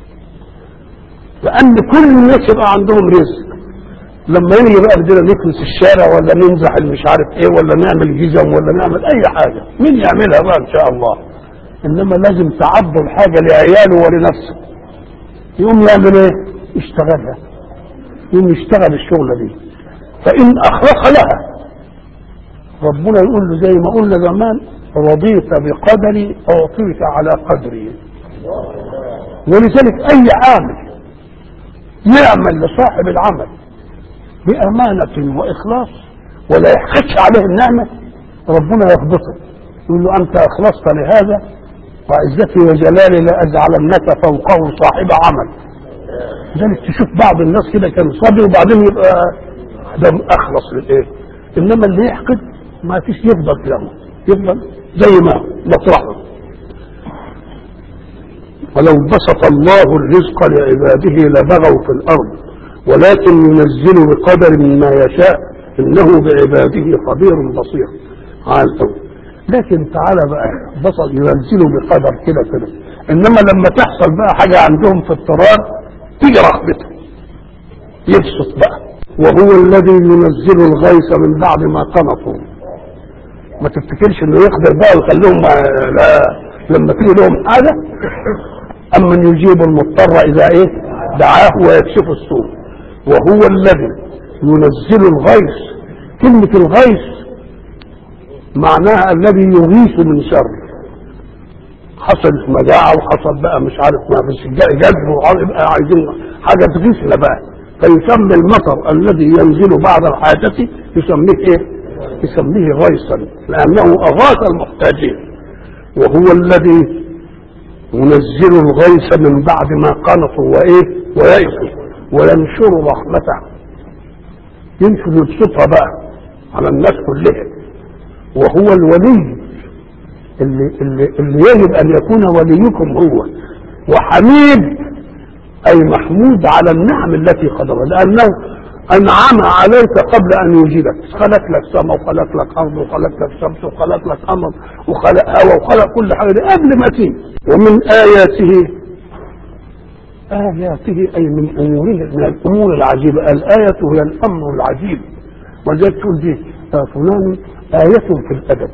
لأن كل الناس يبقى عندهم رزق لما يجي بقى بدنا نكنس الشارع ولا ننزح مش عارف ايه ولا نعمل جزم ولا نعمل اي حاجه مين يعملها بقى ان شاء الله انما لازم تعبوا الحاجه لعياله ولنفسه يقوم يعمل ايه يشتغلها يقوم يشتغل الشغله دي فان اخرق لها ربنا يقول له زي ما قلنا زمان رضيت بقدري اعطيك على قدري ولذلك اي عامل يعمل لصاحب العمل بأمانة وإخلاص ولا يحقدش عليه النعمة ربنا يغبطه يقول له أنت أخلصت لهذا وعزتي وجلالي لأجعلنك فوقه صاحب عمل لذلك تشوف بعض الناس كده كان صبي وبعدين يبقى ده أخلص للإيه إنما اللي يحقد ما فيش يفضل كده يفضل زي ما مطرحه ولو بسط الله الرزق لعباده لبغوا في الأرض ولكن ينزل بقدر ما يشاء انه بعباده خبير بصير على الاول لكن تعالى بقى بصل ينزل بقدر كده كده انما لما تحصل بقى حاجه عندهم في اضطرار تيجي رغبته يبسط بقى وهو الذي ينزل الغيث من بعد ما قنطوا ما تفتكرش انه يقدر بقى ويخليهم لا لما تيجي لهم حاجه امن يجيب المضطر اذا ايه دعاه ويكشف السوء وهو الذي ينزل الغيث كلمة الغيث معناها الذي يغيث من شر حصلت مجاعة وحصل بقى مش عارف ما فيش جذب ويبقى عايزين حاجة تغيثنا بقى فيسمي المطر الذي ينزل بعد الحاجة يسميه ايه؟ يسميه غيثا لأنه أغاث المحتاجين وهو الذي ينزل الغيث من بعد ما قنطوا وايه ويئسوا وينشر رحمته ينشر يبسطها بقى على الناس كلها وهو الولي اللي, اللي, اللي يجب ان يكون وليكم هو وحميد اي محمود على النعم التي قدرها لانه انعم عليك قبل ان يوجدك خلق لك سماء وخلق لك ارض وخلق لك شمس وخلق لك قمر وخلق هواء وخلق كل حاجه دي قبل ما تيجي ومن اياته آياته أي من أموره من الأمور العجيبة الآية هي الأمر العجيب ولذلك تقول دي فلان آية في الأدب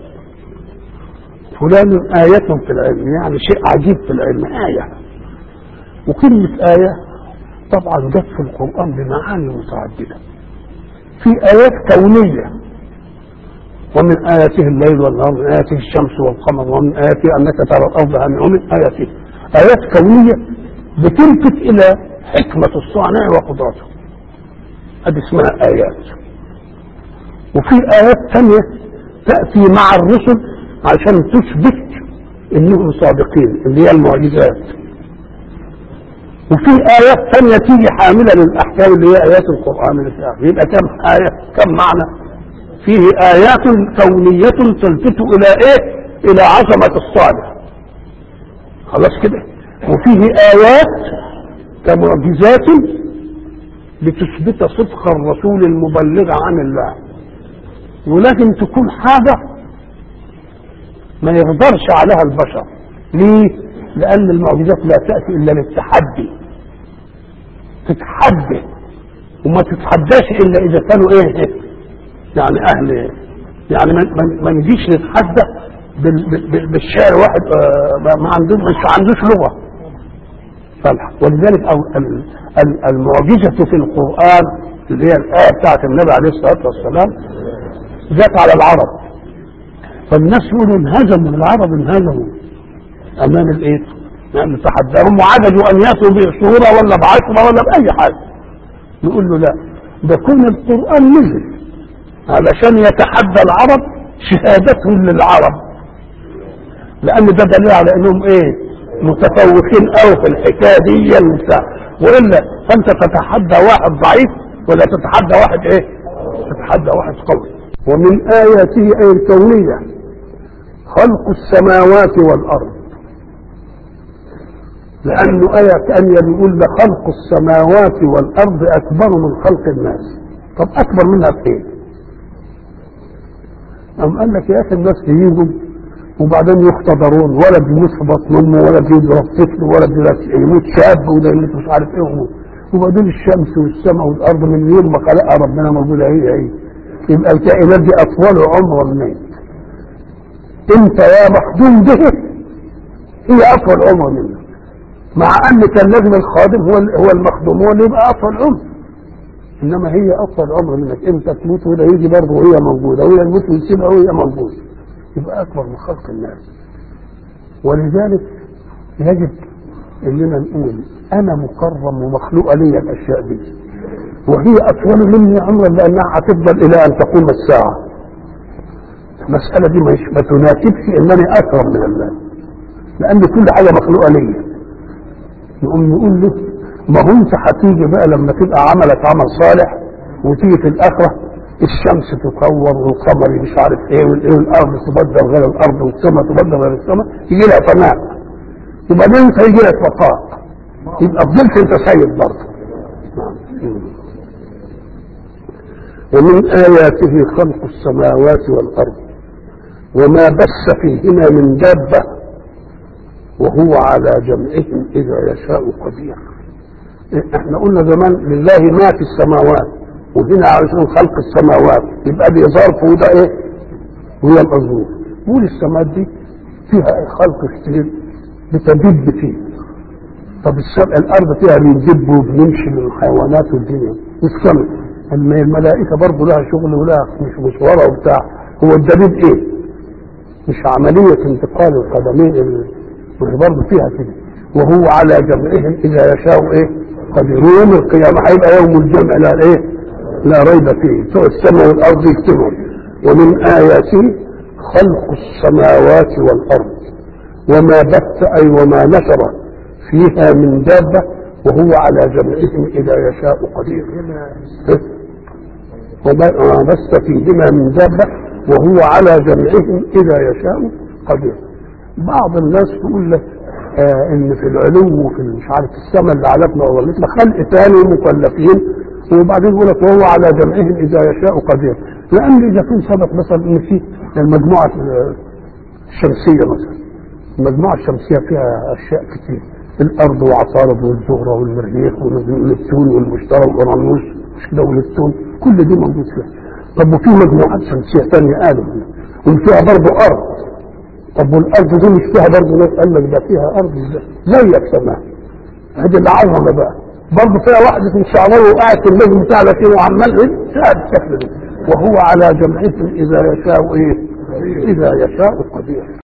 فلان آية في العلم يعني شيء عجيب في العلم آية وكلمة آية طبعا جت في القرآن بمعاني متعددة في آيات كونية ومن آياته الليل والنهار ومن آياته الشمس والقمر ومن آياته أنك ترى الأرض هامئة ومن آياته آيات كونية بتلفت الى حكمة الصانع وقدرته ادي اسمها ايات وفي ايات ثانية تأتي مع الرسل عشان تثبت انهم صادقين اللي هي المعجزات وفي آيات ثانية تيجي حاملة للأحكام اللي هي آيات القرآن اللي فيها يبقى كم آية كم معنى فيه آيات كونية تلفت إلى إيه إلى عظمة الصالح خلاص كده وفيه آيات كمعجزات لتثبت صدق الرسول المبلغ عن الله ولازم تكون حاجة ما يقدرش عليها البشر ليه؟ لأن المعجزات لا تأتي إلا للتحدي تتحدى وما تتحداش إلا إذا كانوا إيه يعني أهل يعني ما نجيش نتحدى بالشعر واحد ما عندوش مش عندوش لغة صالحة ولذلك أو المعجزة في القرآن اللي هي الآية بتاعت النبي عليه الصلاة والسلام جت على العرب فالناس يقولوا انهزموا العرب انهزموا امام الايه؟ يعني تحداهم وعجزوا ان ياتوا بصوره ولا بعشره ولا باي حاجه. نقول له لا ده كون القران نزل علشان يتحدى العرب شهادتهم للعرب لان ده دليل على انهم ايه؟ متفوقين قوي في الحكايه دي وبتاع والا فانت تتحدى واحد ضعيف ولا تتحدى واحد ايه؟ تتحدى واحد قوي ومن آياته أي الكونية خلق السماوات والأرض لأنه آية ثانية بيقول لخلق السماوات والأرض أكبر من خلق الناس طب أكبر منها في إيه؟ أم قال لك يا أخي الناس يجوا وبعدين يختبرون ولد يموت في بطن أمه ولد يضرب طفل ولد يموت شاب وده يموت مش عارف إيه وبعدين الشمس والسماء والأرض من يوم ما خلقها ربنا موجودة هي هي يبقى الكائنات دي اطول عمر الميت انت يا مخدوم به هي اطول عمر منك مع ان كان لازم الخادم هو هو المخدوم هو اللي يبقى اطول عمر انما هي اطول عمر منك انت تموت وده يجي برضه وهي موجوده وهي تموت وتسيبها وهي موجوده يبقى اكبر من خلق الناس ولذلك يجب اننا نقول انا مكرم ومخلوق لي الاشياء دي وهي أطول مني عمرا لأنها هتفضل إلى أن تقوم الساعة المسألة دي ما تناسبش أنني أكرم من الله لأن كل حاجة مخلوقة ليا نقوم نقول له ما هو أنت هتيجي بقى لما تبقى عملك عمل صالح وتيجي في الآخرة الشمس تكور والقمر مش عارف ايه والايه والارض تبدل غير الارض والسماء تبدل غير السماء يجي لها فناء وبعدين انت يجي لك بقاء يبقى فضلت انت سيد برضه ومن آياته خلق السماوات والأرض وما بث فيهما من دابة وهو على جمعهم إذا يشاء قدير احنا قلنا زمان لله ما في السماوات وهنا علشان خلق السماوات يبقى دي ظرف وده ايه وهي الأظروف قول السماوات دي فيها خلق كتير بتدب فيه طب السماء الأرض فيها بندب وبنمشي من الحيوانات والدنيا والسماء اما الملائكة برضه لها شغل ولها مش مشوارة وبتاع هو الدليل ايه مش عملية انتقال القدمين مش برضه فيها كده وهو على جمعهم اذا يشاء ايه قدير يوم القيامة هيبقى يوم الجمع لا ايه لا ريب فيه سوى السماء والارض يجتمعوا ومن اياته خلق السماوات والارض وما بث اي وما نشر فيها من دابه وهو على جمعهم إذا يشاء قدير وما بث فيهما من دابة وهو على جمعهم إذا يشاء قدير بعض الناس تقول لك آه ان في العلو وفي مش عارف السماء اللي علتنا وظلتنا خلق ثاني مكلفين وبعدين يقول لك وهو على جمعهم اذا يشاء قدير لان اذا كان سبق مثلا ان في المجموعه الشمسيه مثلا المجموعه الشمسيه فيها اشياء كتير الارض وعطارد والزهره والمريخ ونبتون والمشتري واورانوس مش كده ونبتون كل دي موجود فيها طب وفي مجموعات شمسيه ثانيه قالوا وفيها برضه ارض طب والارض دي مش فيها برضه ناس قال لك ده فيها ارض زيك سماء هذه العظمه بقى برضه فيها واحده في شعره وقاعد في النجم بتاع لكن وعمال ايه ساعد الشكل ده وهو على جمعهم اذا يشاء ايه اذا يشاء قدير